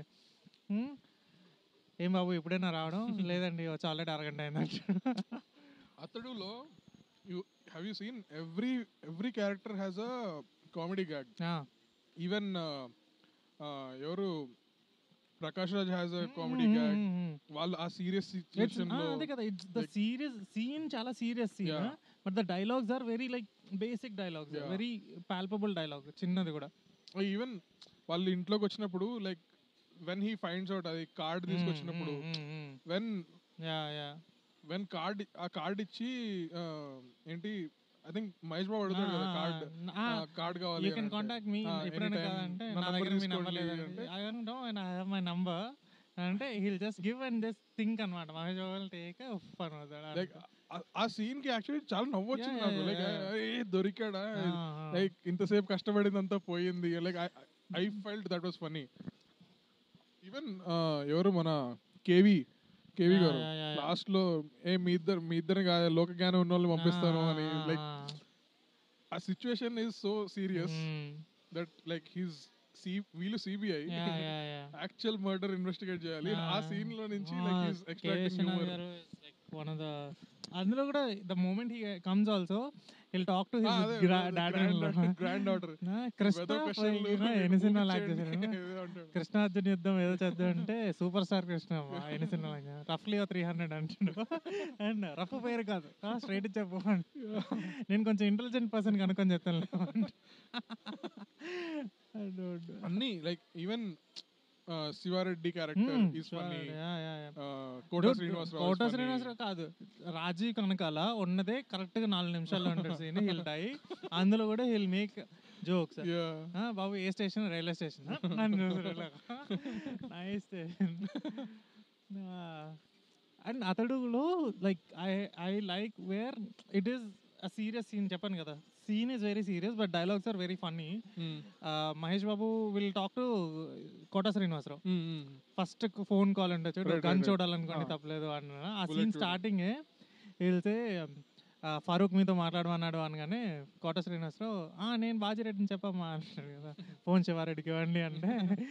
ఏం బాబు ఇప్పుడైనా రావడం లేదండి వచ్చి ఆల్రెడీ అరగంట అయిందంట అతడులో you have you seen every every character has a comedy gag even ఎవరు Prakash Raj has a comedy gag వాళ్ళు ఆ సీరియస్ సిచ్యుయేషన్ లో అదే కదా it's the like- serious scene చాలా serious scene Yeah. But the dialogues are very like basic dialogues Yeah. Very palpable dialogue చిన్నది కూడా even వాళ్ళు ఇంట్లోకి వచ్చినప్పుడు like when he finds out అది కార్డ్ తీసుకొచ్చినప్పుడు when yeah yeah when card ఆ card ఇచ్చి ఆ, ఏంటి ఐ థింక్ మహేష్ బాబు అడుగుతాడు కదా కార్డ్ కార్డ్ కావాలి యూ అని కెన్ అంటే. కాంటాక్ట్ మీ Ah, ఎప్పుడైనా anytime కాదంటే నా నా number దగ్గర మీ నంబర్ తీసుకోండి లేదంటే అంటే. I don't know and I have my number అంటే he'll just give and just think అనమాట మహేష్ బాబు టేక్ ఉఫ్ అని లైక్ ఆ సీన్ కి యాక్చువల్లీ చాలా నవ్వు వచ్చింది Yeah, నాకు yeah, లైక్ yeah. ఏ దొరికాడా లైక్ ఇంతసేపు కష్టపడిందంతా పోయింది like I felt that was funny even ఎవరు మన KV KV Yeah, garu yeah, yeah, yeah. Last లో ఏ మీ ఇద్దరు మీ ఇద్దరు కాదు లోక జ్ఞానం ఉన్న వాళ్ళని పంపిస్తాను అని లైక్ ఆ situation is so serious that like he's సి వీళ్ళు సిబిఐ యాక్చువల్ మర్డర్ ఇన్వెస్టిగేట్ చేయాలి ఆ సీన్ లో నుంచి like he's extracting humour one of the అందులో కూడా the moment he comes also he'll talk to his daddy granddaughter Krishna ఎన్ని సినిమాలు యాక్ట్ చేశారు కృష్ణార్జున యుద్ధం ఏదో చేద్దాం అంటే సూపర్ స్టార్ కృష్ణ అమ్మా, ఎన్ని సినిమాలు రఫ్లీ త్రీ హండ్రెడ్ అంటాడు అండ్ రఫ్ పేరు కాదు స్ట్రైట్ చెప్పు నేను కొంచెం ఇంటెలిజెంట్ పర్సన్ కనుక్కొని చెప్తాను అన్ని like even Siva Reddy character Hmm, is sure, funny yeah, yeah, yeah. Kota Dude, Srinivasa Rao Kota Srinivasa Rao కాదు రాజీవ్ కనకాల ఉన్నదే కరెక్ట్ గా నాలుగు నిమిషాల్లో ఉంటుంది సీన్ హిల్ డై అందులో కూడా హిల్ మేక్ జోక్స్ బాబు ఏ station railway station nice station and అతడులో like I I like where it is a serious scene చెప్పాను కదా scene is very serious but dialogues are very funny Mahesh Babu will talk to Kota Srinivasa Rao first phone call ఉండొచ్చు Right, right, gun right. చూడాలనుకోండి Ah. తప్పలేదు అన్న ఆ Bullet scene చూడు. Starting వెళ్తే ఆ, ఫారూక్ మీతో మాట్లాడమన్నాడు అనగానే కోట శ్రీనివాసరావు "ఆ, నేను బాజిరెడ్డిని చెప్పమ్మా అంటాడు కదా ఫోన్ శివారెడ్డికి ఇవ్వండి అంటే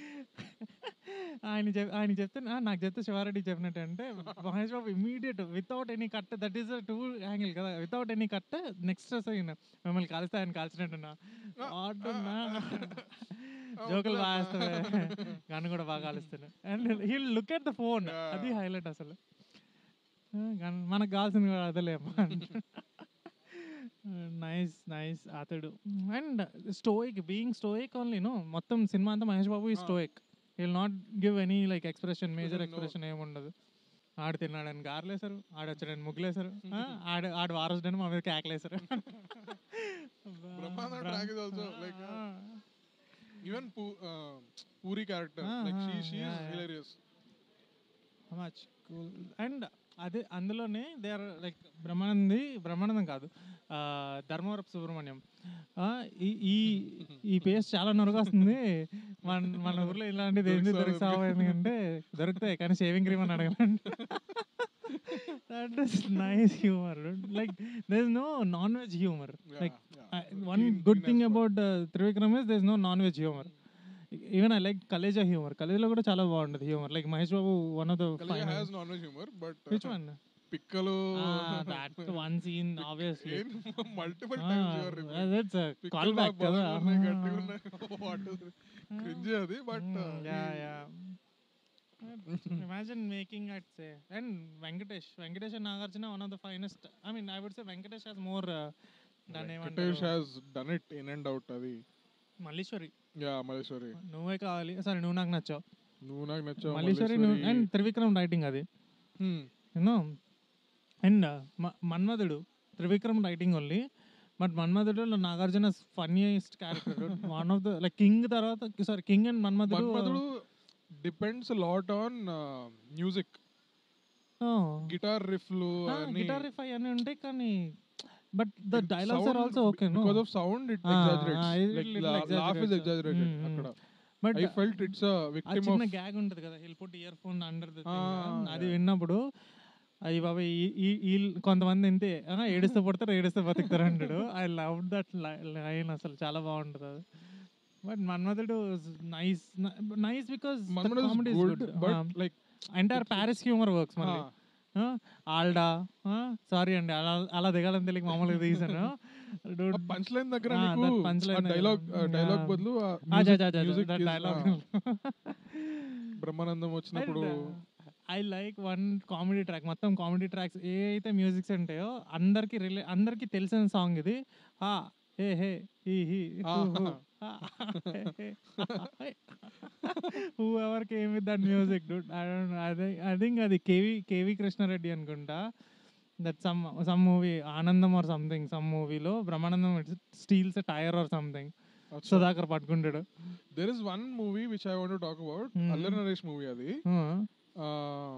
ఆయన చెప్ ఆయన చెప్తే "ఆ, నాకు చెప్తే శివారెడ్డి చెప్పినట్టు అంటే Mahesh Babu immediate without any cut that is two angle కదా without any cut next scene మిమ్మల్ని కలిస్తే ఆయన కాల్చినట్టున్నా ఆడున్నా జోకులు బాగా వేస్తావే గన్ కూడా బాగా కాలుస్తాను and he'll look at the phone అది హైలైట్ అసలు ఆ, గన్ మనకు కావాల్సింది కూడా అదేలేమ్మా nice nice Athadu and stoic being stoic only no మొత్తం సినిమా అంతా మహేష్ బాబు ఈ Ah. Stoic will not give any like expression major No. Expression ఏముండదు ఆడు తిన్నాడని గార్లేసారు ఆడు వచ్చాడని ముగ్గులేసారు ఆ, ఆడు ఆడు వారసుడని మా మీద కేకలేసారు Brahmana track is also like, uh, even Puri character Ah, like ah, she she yeah, is yeah. Hilarious much cool and అదే అందులోనే దే ఆర్ లైక్ బ్రహ్మానంది బ్రహ్మానందం కాదు ఆ, ధర్మవరపు సుబ్రహ్మణ్యం ఆ, ఈ ఈ ఈ పేస్ట్ చాలా నొరగొస్తుంది మన మన ఊర్లో ఇలాంటిది ఏంది దొరికి దొరికి ఎందుకంటే దొరుకుతాయి కానీ షేవింగ్ క్రీమ్ అని అడగాలంటే that is nice humour like there is no non veg humour like one good thing about Trivikram is there is no non veg humour even I like Khaleja humour Khaleja కూడా చాలా బాగుంటుంది humour like Mahesh Babu one of the కలిగా has non veg humour but which one పిక్కలు that one scene obviously multiple times your that's call back కదా cringe అది but yeah yeah imagine making at say and Venkatesh Venkatesh and Nagarjuna one of the finest I mean I would say Venkatesh has more దాన్ని వెంకటేష్ ఏమంటారు has done it in and out అది Malliswari yeah Malleswari నువ్వే కావాలి సరే నువ్వు నాకు నచ్చావు నువ్వు నాకు నచ్చావు మల్లీశ్వరి నువ్వు అండ్ త్రివిక్రమ్ రైటింగ్ అది you know and Manmadhudu Trivikram writing only but Manmadhudu Nagarjuna funniest character one of the like King తర్వాత sorry King and Manmadhudu Manmadhudu depends lot on music guitar రిఫ్లు గిటార్ రిఫ్ అవన్నీ ఉంటాయి కానీ but the dialogues are also okay no because of sound it Ah, exaggerates ah, it like little laugh is exaggerates. Exaggerated Mm, mm. అక్కడ but I felt it's అ ఆ victim చిన్న of gag ఉంటది కదా he'll put earphone under the Ah, అది yeah. విన్నప్పుడు అయ్యి బాబా ఈ కొంతమంది ఇంతే ఆ, ఏడుస్తూ పడతారు ఏడుస్తూ బతుకుతారు అంటాడు ఐ లవ్ దట్ లైన్ అసలు చాలా బాగుంటుంది అది but Manmadhudu nice nice because Manmadhudu comedy is good but like entire Paris humour works మళ్ళీ ఆల్డా సారీ అండి అలా అలా దిగాలని తెలియక మామూలుగా తీసాను Dude, పంచ్ లైన్ దగ్గర Ah, నీకు that punchline దగ్గర. Dialogue dialogue Yeah. బదులు ఆ, జా, జా, జా, జా, మ్యూజిక్ that dialogue. బ్రహ్మానందం వచ్చినప్పుడు I like one comedy track మొత్తం కామెడీ ట్రాక్స్ ఏ అయితే మ్యూజిక్స్ ఉంటాయో అందరికి రిలే అందరికి తెలిసిన సాంగ్ ఇది హా హే హే he he whoever came with that music dude I don't I think అది కేవి కేవి కృష్ణారెడ్డి అనుకుంటా that some some movie Anandam or something some మూవీలో Brahmanandam steals tyre or something Sudhakar పట్టుకుంటాడు there is one movie which I want talk about Hmm. Allari Naresh movie అది Huh. Ah,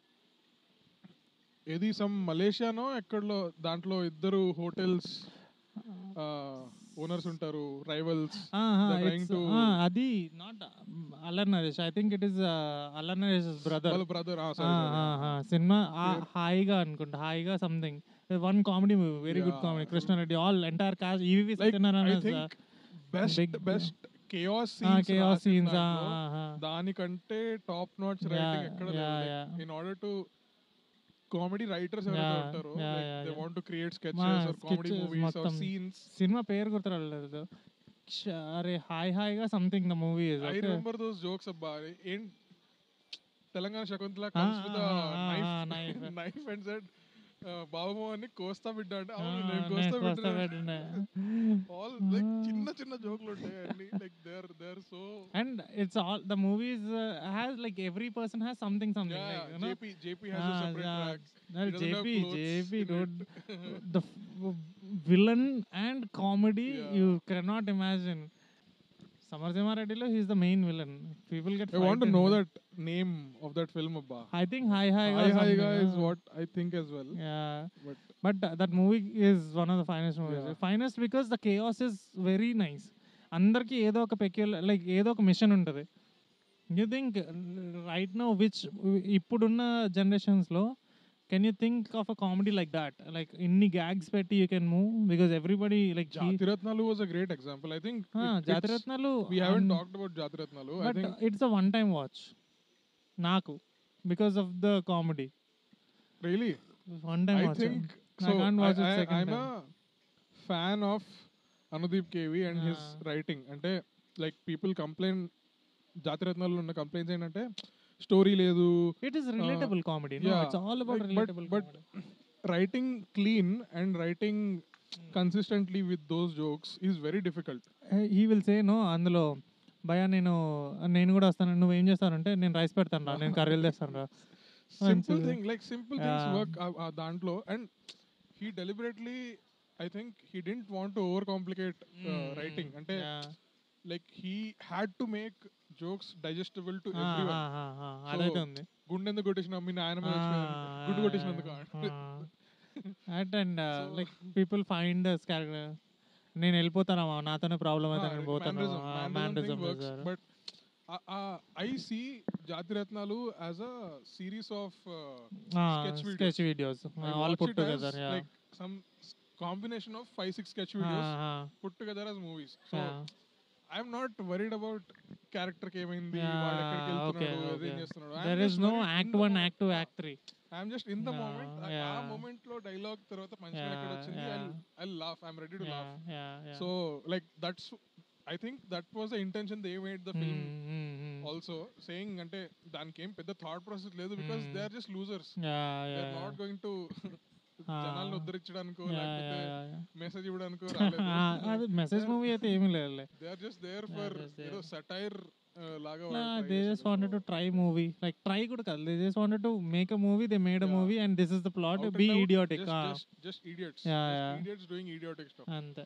ఏది some మలేషియానో ఎక్కడలో దాంట్లో ఇద్దరు హోటల్స్ ఓనర్స్ ఉంటారు rivals Ah, ah, They're trying it's, to- ah, అది not Allari Naresh I think it is Allari Naresh brother వాళ్ళ బ్రదర్ సినిమా హాయిగా అనుకుంటా హాయిగా something one comedy movie very good Yeah. Comedy Krishna Reddy all entire cast EVV Like, I Satyanarayana think best big- best chaos కేఆర్ scenes దానికంటే top notch Yeah, writing ఎక్కడ yeah, yeah. In order to comedy writers ఎవరైతే Yeah, ఉంటారో yeah, like yeah, they yeah. want to create Ah, sketches or comedy sketches movies or మొత్తం. scenes సినిమా పేరు గుర్తురాలేదు క్ష- అరే హాయ్ హాయిగా something the movie is I remember those jokes అబ్బా ఏం Telangana Shakuntala comes Ah, with a ah, ah, knife ah, knife. knife and said బాబు అని కోస్తా బిడ్డ అంటే ఆ, అవును నేను నేను కోస్తా కోస్తా బిడ్డ బిడ్డనే. ఆల్ లైక్ చిన్న చిన్న జోకులు ఉంటాయి అన్ని like they are they are so and it's all the movies uh, has like every person has something something yeah like, you know JP JP has a Ah, separate yeah. tracks Well, He doesn't have JP, clothes JP, in dude, it. the f- villain and comedy Yeah. you cannot imagine. Samarjima Reddy lo he's the main villain. People get. I want to frightened. know that name of that film abba I think Hi Hi Hi Hi Ga is uh, what I think as well Yeah, but but uh, that movie is one of the finest movies. Yeah. Finest because the chaos is very nice. అందరికి ఏదో ఒక peculiar like ఏదో ఒక mission ఉంటుంది you think right no which ఇప్పుడున్న జనరేషన్స్లో can you think of a comedy like that like ఇన్ని gags పెట్టి you can move because everybody like Jatiratnalu was a great example I think it- it's- Jatiratnalu we haven't talked about Jatiratnalu I but think it's a one time watch నాకు because of the comedy really one time I watch think I so. can't watch it I, second am a fan of Anudeep KV and his Ah. writing. అంటే like people complaint జాతిరత్నాల్లో ఉన్న complaints ఏంటంటే story లేదు it is relatable comedy yeah, it's all about like, but- relatable but writing clean and writing consistently with those jokes is very difficult he will say no అందులో భయ నేను నేను కూడా వస్తాను నువ్వు ఏం చేస్తానంటే నేను రైస్ పెడతాను రా నేను కర్రీలు తెస్తాను రా simple Manchil. Thing like simple things Yeah. Work దాంట్లో and he deliberately I think he didn't want to over complicate writing అంటే like he had to make jokes digestible to every అదైతే ఉంది గుండెందుకు కొట్టేసిన మీ నాయన మీద వచ్చిన గుండు కొట్టేసినందుకు at and So- like people find character నేను వెళ్ళిపోతాను నాతోనే ప్రాబ్లం అయితే నేను పోతాను mannerism but I see Jatiratnalu as a series of sketch videos. Sketch videos all put together yeah like some combination of five six sketch videos put together as movies so i'm not worried about character కి ఏమైంది వాడు ఎక్కడికి okay వెళ్తున్నాడు okay అదేం చేస్తున్నాడు there is no act one act two act three I'm just in the Yeah, moment ఆ yeah. Moment లో dialogue తర్వాత మంచిగా Yeah, ఎక్కడ వచ్చింది yeah. I laugh I'm ready to yeah laugh yeah yeah so like that's I think that was the intention they made the film also saying అంటే దానికి ఏం పెద్ద థాట్ ప్రాసెస్ లేదు because Hmm. They are just losers yeah they yeah are not going to జనాలను ఉద్ధరించడానికో yeah లేకపోతే yeah message ఇవ్వడానికో రాలేదు అది మెసేజ్ మూవీ అయితే ఏమీ లేదులే they are just there Yeah, for just ఏదో there. సటైర్ లాగా they just wanted to try movie like try కూడా కాదు they just wanted to make a movie they made a Yeah. Movie and this is the plot be idiotic just idiots Yeah, yeah. Idiots doing idiotic stuff అంతే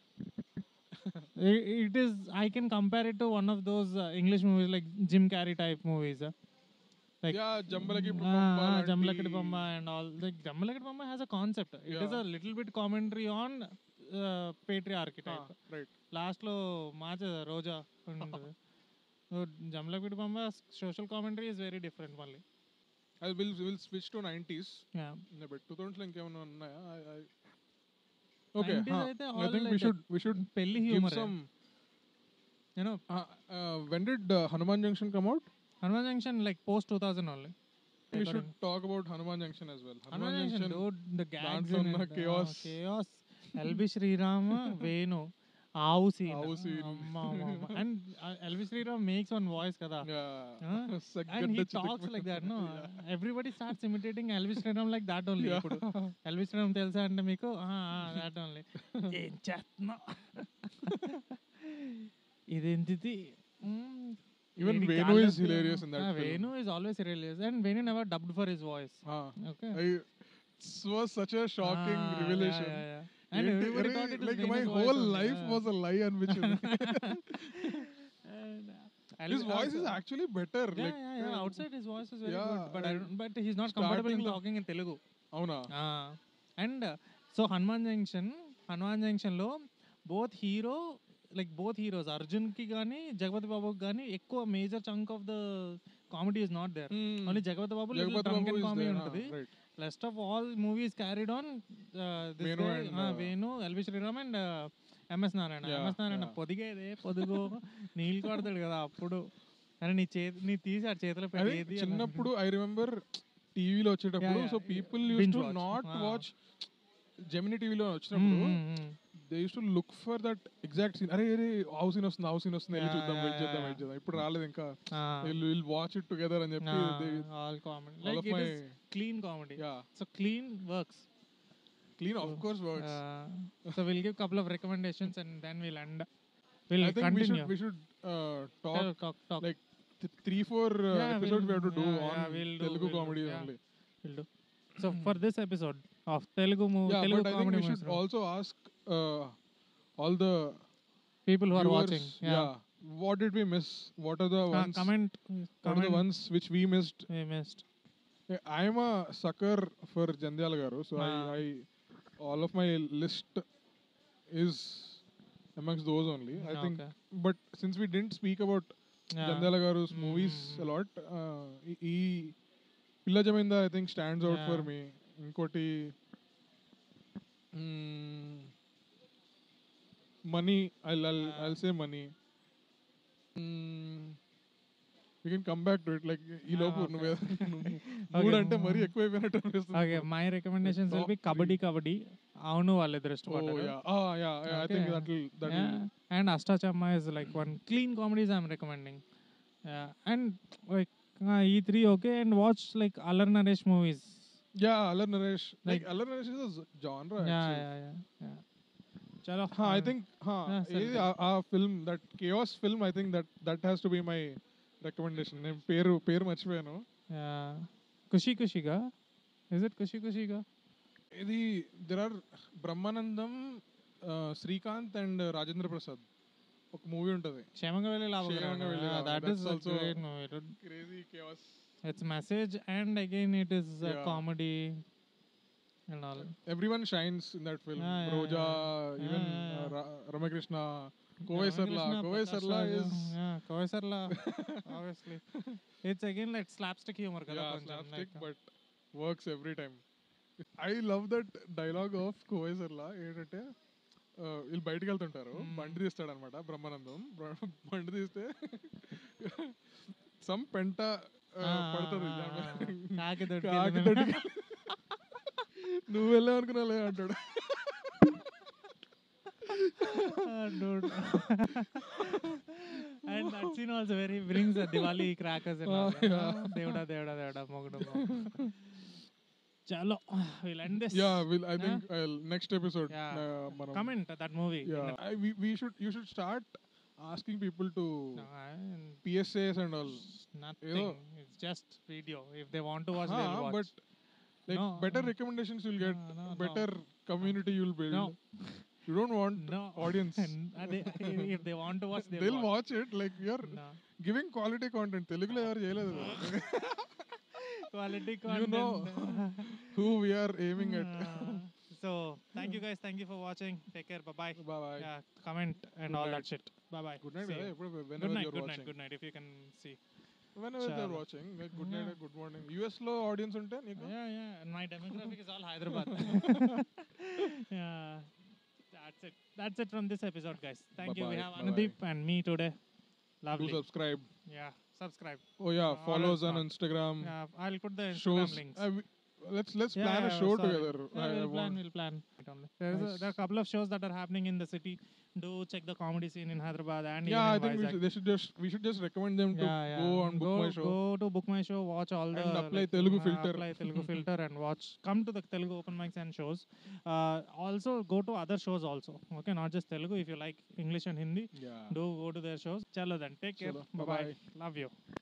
it is I can compare it to one of those English movies like Jim Carrey type movies Like, yeah Jambalaki Jammalakadi Bomma and all like Jammalakadi Bomma has a concept it is a Yeah. Little bit commentary on patriarchy right last లో మాచ రోజా ఉంటుంది so Jamalakadi Bomma social commentary is very different మళ్ళీ I will will switch to 90s Yeah. But 2000 లో ఇంకేమైనా ఉన్నాయా okay 90s అయితే I all think we like should we should పెళ్లి give humour some you know when did Hanuman Junction come out Hanuman Junction like post two thousand only we should talk about Hanuman Junction as well. Hanuman Junction the gags దాంట్లో ఉన్న chaos. Chaos LB Sriram Venu ఆవు scene ఆవు scene. And LB Sriram makes one voice కదా Yeah. Huh? Saggadda and he chitik- talks like that no everybody starts imitating Elvis Sriram like that only Yeah. ఇప్పుడు ఎల్వి శ్రీరామ్ తెలుసా అంటే మీకు that only ఏం చేస్తున్నా ఇదేంటిది మ్మ్. Even ఏది Venu కాళ్ళ- is hilarious in that Ah, film. Venu is always hilarious and Venu never dubbed for his voice Ah, okay I, it was such a shocking Ah, yeah, revelation. yeah, yeah. And ఏంటి- everybody అరే, thought it was like Venu's my voice whole only, life yeah. was a lie అనిపించింది And, uh, his Elvis- voice is also- actually better Yeah, like yeah, yeah. Outside his voice is very Yeah, good, but I and don't, but he's not comfortable in starting lo- talking in Telugu. అవునా and so Hanuman Junction Hanuman Junction లో both hero like both heroes Arjun కి కానీ జగపతి బాబుకి కానీ ఎక్కువ major chunk of the comedy is not there only Jagapathi Babu Jagapathi Babu is comedy there, ah, ఉంటుంది right. Rest of all movies carried on Venu and, uh, Venu LB Sriram and MS Narayana Yeah, MS Narayana yeah. పొదిగేదే పొదుగు నీళ్ళు కొడతాడు కదా అప్పుడు అని నీ చేతి నీ తీసి ఆ చేతిలో అదే పెట్టి చిన్నప్పుడు ఐ రిమెంబర్ టీవీలో వచ్చేటప్పుడు Yeah, so yeah. People Binge used to watch. Not Ah. Watch Gemini టీవీలో వచ్చినప్పుడు they used to look for that exact scene అరే అరే హౌస్ సీన్ వస్తుంది హౌస్ సీన్ వస్తుంది వెళ్ళి Yeah, చూద్దాం yeah, వెయిట్ చేద్దాం yeah. వెయిట్ చేద్దాం ఇప్పుడు రాలేదు ఇంకా Ah, will will watch it together అని చెప్పి ah, all comedy. all Like of it my is clean comedy. Yeah So clean works. Clean of course works Uh, so we'll give couple of recommendations and then we'll end. We'll I think we continue. should we should uh, talk Tell- talk, talk. like th- three four uh, Yeah, episodes we have to we'll- do yeah, on yeah, we'll do, Telugu we'll do, comedy yeah. only. We'll do. So for this episode of Telugu movie, Yeah, Telugu but I think comedy we should movies, no? also ask uh, all the people who are viewers, watching. yeah. what did we miss? What are the Uh, ones? comment. What are the comment ones which we missed? we missed. Yeah, I'm a sucker for Jandyal Garu, so Ah. I, I all of my list is amongst those only. I Yeah, think, okay. but since we didn't speak about Yeah. Jandyal Garu's movies Mm. a lot, uh, ఈ- ఈ Pilla Zamindar I think stands out for Yeah. మీ ఇంకోటి money I I say money you can come back to it like ఈ Ah, లోపు okay. నువ్వు Okay. మూడు అంటే మరీ ఎక్కువైపోయినట్టు అనిపిస్తుంది Okay, my recommendations will be top Kabaddi Kabaddi. అవును వాళ్ళిద్దరు Oh ఇష్టపడ్డారు yeah. Ah yeah. yeah I think Okay. that will that Yeah. will And Ashtachama is like one clean comedies I'm recommending. Yeah. And like uh, E3 okay and watch like Alar Naresh movies. yeah. Alar Naresh. Like, Like- Alar Naresh is a z- genre. Yeah, actually. yeah, yeah, yeah. Chalo. Huh, I uh, think huh, Yeah, ఏది sorry. ఆ- ఆ film that chaos film I think that that has to be my recommendation. నేను పేరు పేరు మర్చిపోయాను Yeah. Kushi Kushiga. Is it Kushi Kushiga? ఇది there are Brahmanandam Srikanth and Rajendra Prasad ఒక మూవీ ఉంటది Kshemanga Velli Labham Kshemanga Velli Labham. That That's is also- great movie. It- crazy chaos It's message and again it is uh, Yeah. comedy and all. everyone shines in that film Yeah, yeah, Roja yeah. even Yeah, yeah. uh, Ra- Ramakrishna Kovai Sarala Ramakrishna, Kovai Prakash Sarala Raj, is yeah, Kovai Sarla, obviously. It's again like slapstick humor కదా yeah కొంచెం, slapstick like, but works every time I love that dialogue of Kovai Sarala ఏంటంటే uh, వీళ్ళు బయటకు వెళ్తుంటారు Hmm. బండి తీస్తాడు అనమాట బ్రహ్మానందం బ్ర- బండి తీస్తే సమ్ పెంట uh, ఆ, పడుతుంది ఆ, దాని ఆ, మీద. కాకి కాకి దొరికి దొరికి నువ్వు వెళ్ళావు అనుకున్నాలే అంటాడు dude. and that scene also where he brings the Diwali crackers and all. Oh, yeah. Ah, దేవుడా దేవుడా దేవుడా మొగుడు మొగుడు. చలో we'll end this. Yeah will I Yeah. Think next episode Yeah. మనం Comment that movie. yeah I, we, we should you should start asking people to No, I- PSAs and all nothing. It's just video. If they want to watch, Huh, they'll watch. but like No, better no. recommendations you'll get No, no, no. better community you'll build No. you don't want no audience And, uh, they, if they want to watch, they'll, they'll watch. watch it like you're No. giving quality content తెలుగులో ఎవరు చేయలేదు Quality you content. know who we are aiming at Uh, so thank you guys. Thank you for watching. Take care. Bye bye. bye bye Yeah, comment and Good all night. that shit. Bye bye. good night See కదా you. ఎప్పుడు Good whenever night. you're Good night. watching Good night. If you can see. whenever they're Chala. watching like good Yeah. night good morning US లో audience ఉంటే నీకు Yeah, yeah. And my demographic is all Hyderabad. yeah. That's it. That's it from this episode, guys. Thank you. We Bye-bye. have Bye-bye. Anudeep and me today. do Lovely. subscribe Yeah. Subscribe. oh yeah Uh, follow us or on else not. Instagram Yeah, I'll put the Instagram shows links. uh, we, let's let's Yeah, plan a yeah, show sorry. together Yeah, I- I we'll plan. want- We'll plan. it only. There's a, Nice. there are a couple of shows that are happening in the city. Do check the comedy scene in Hyderabad and yeah even i in think we Vizag. should, they should just we should just recommend them to yeah, yeah. go on book go, my show Go to book my show. Watch all the And apply like, Telugu uh, filter. Apply Telugu filter and watch. Come to the Telugu open mics and shows. Uh, also go to other shows also. Okay, not just Telugu. If you like English and Hindi, yeah do go to their shows. Chalo then. Take care. Chalo. Bye bye. Bye-bye. Love you.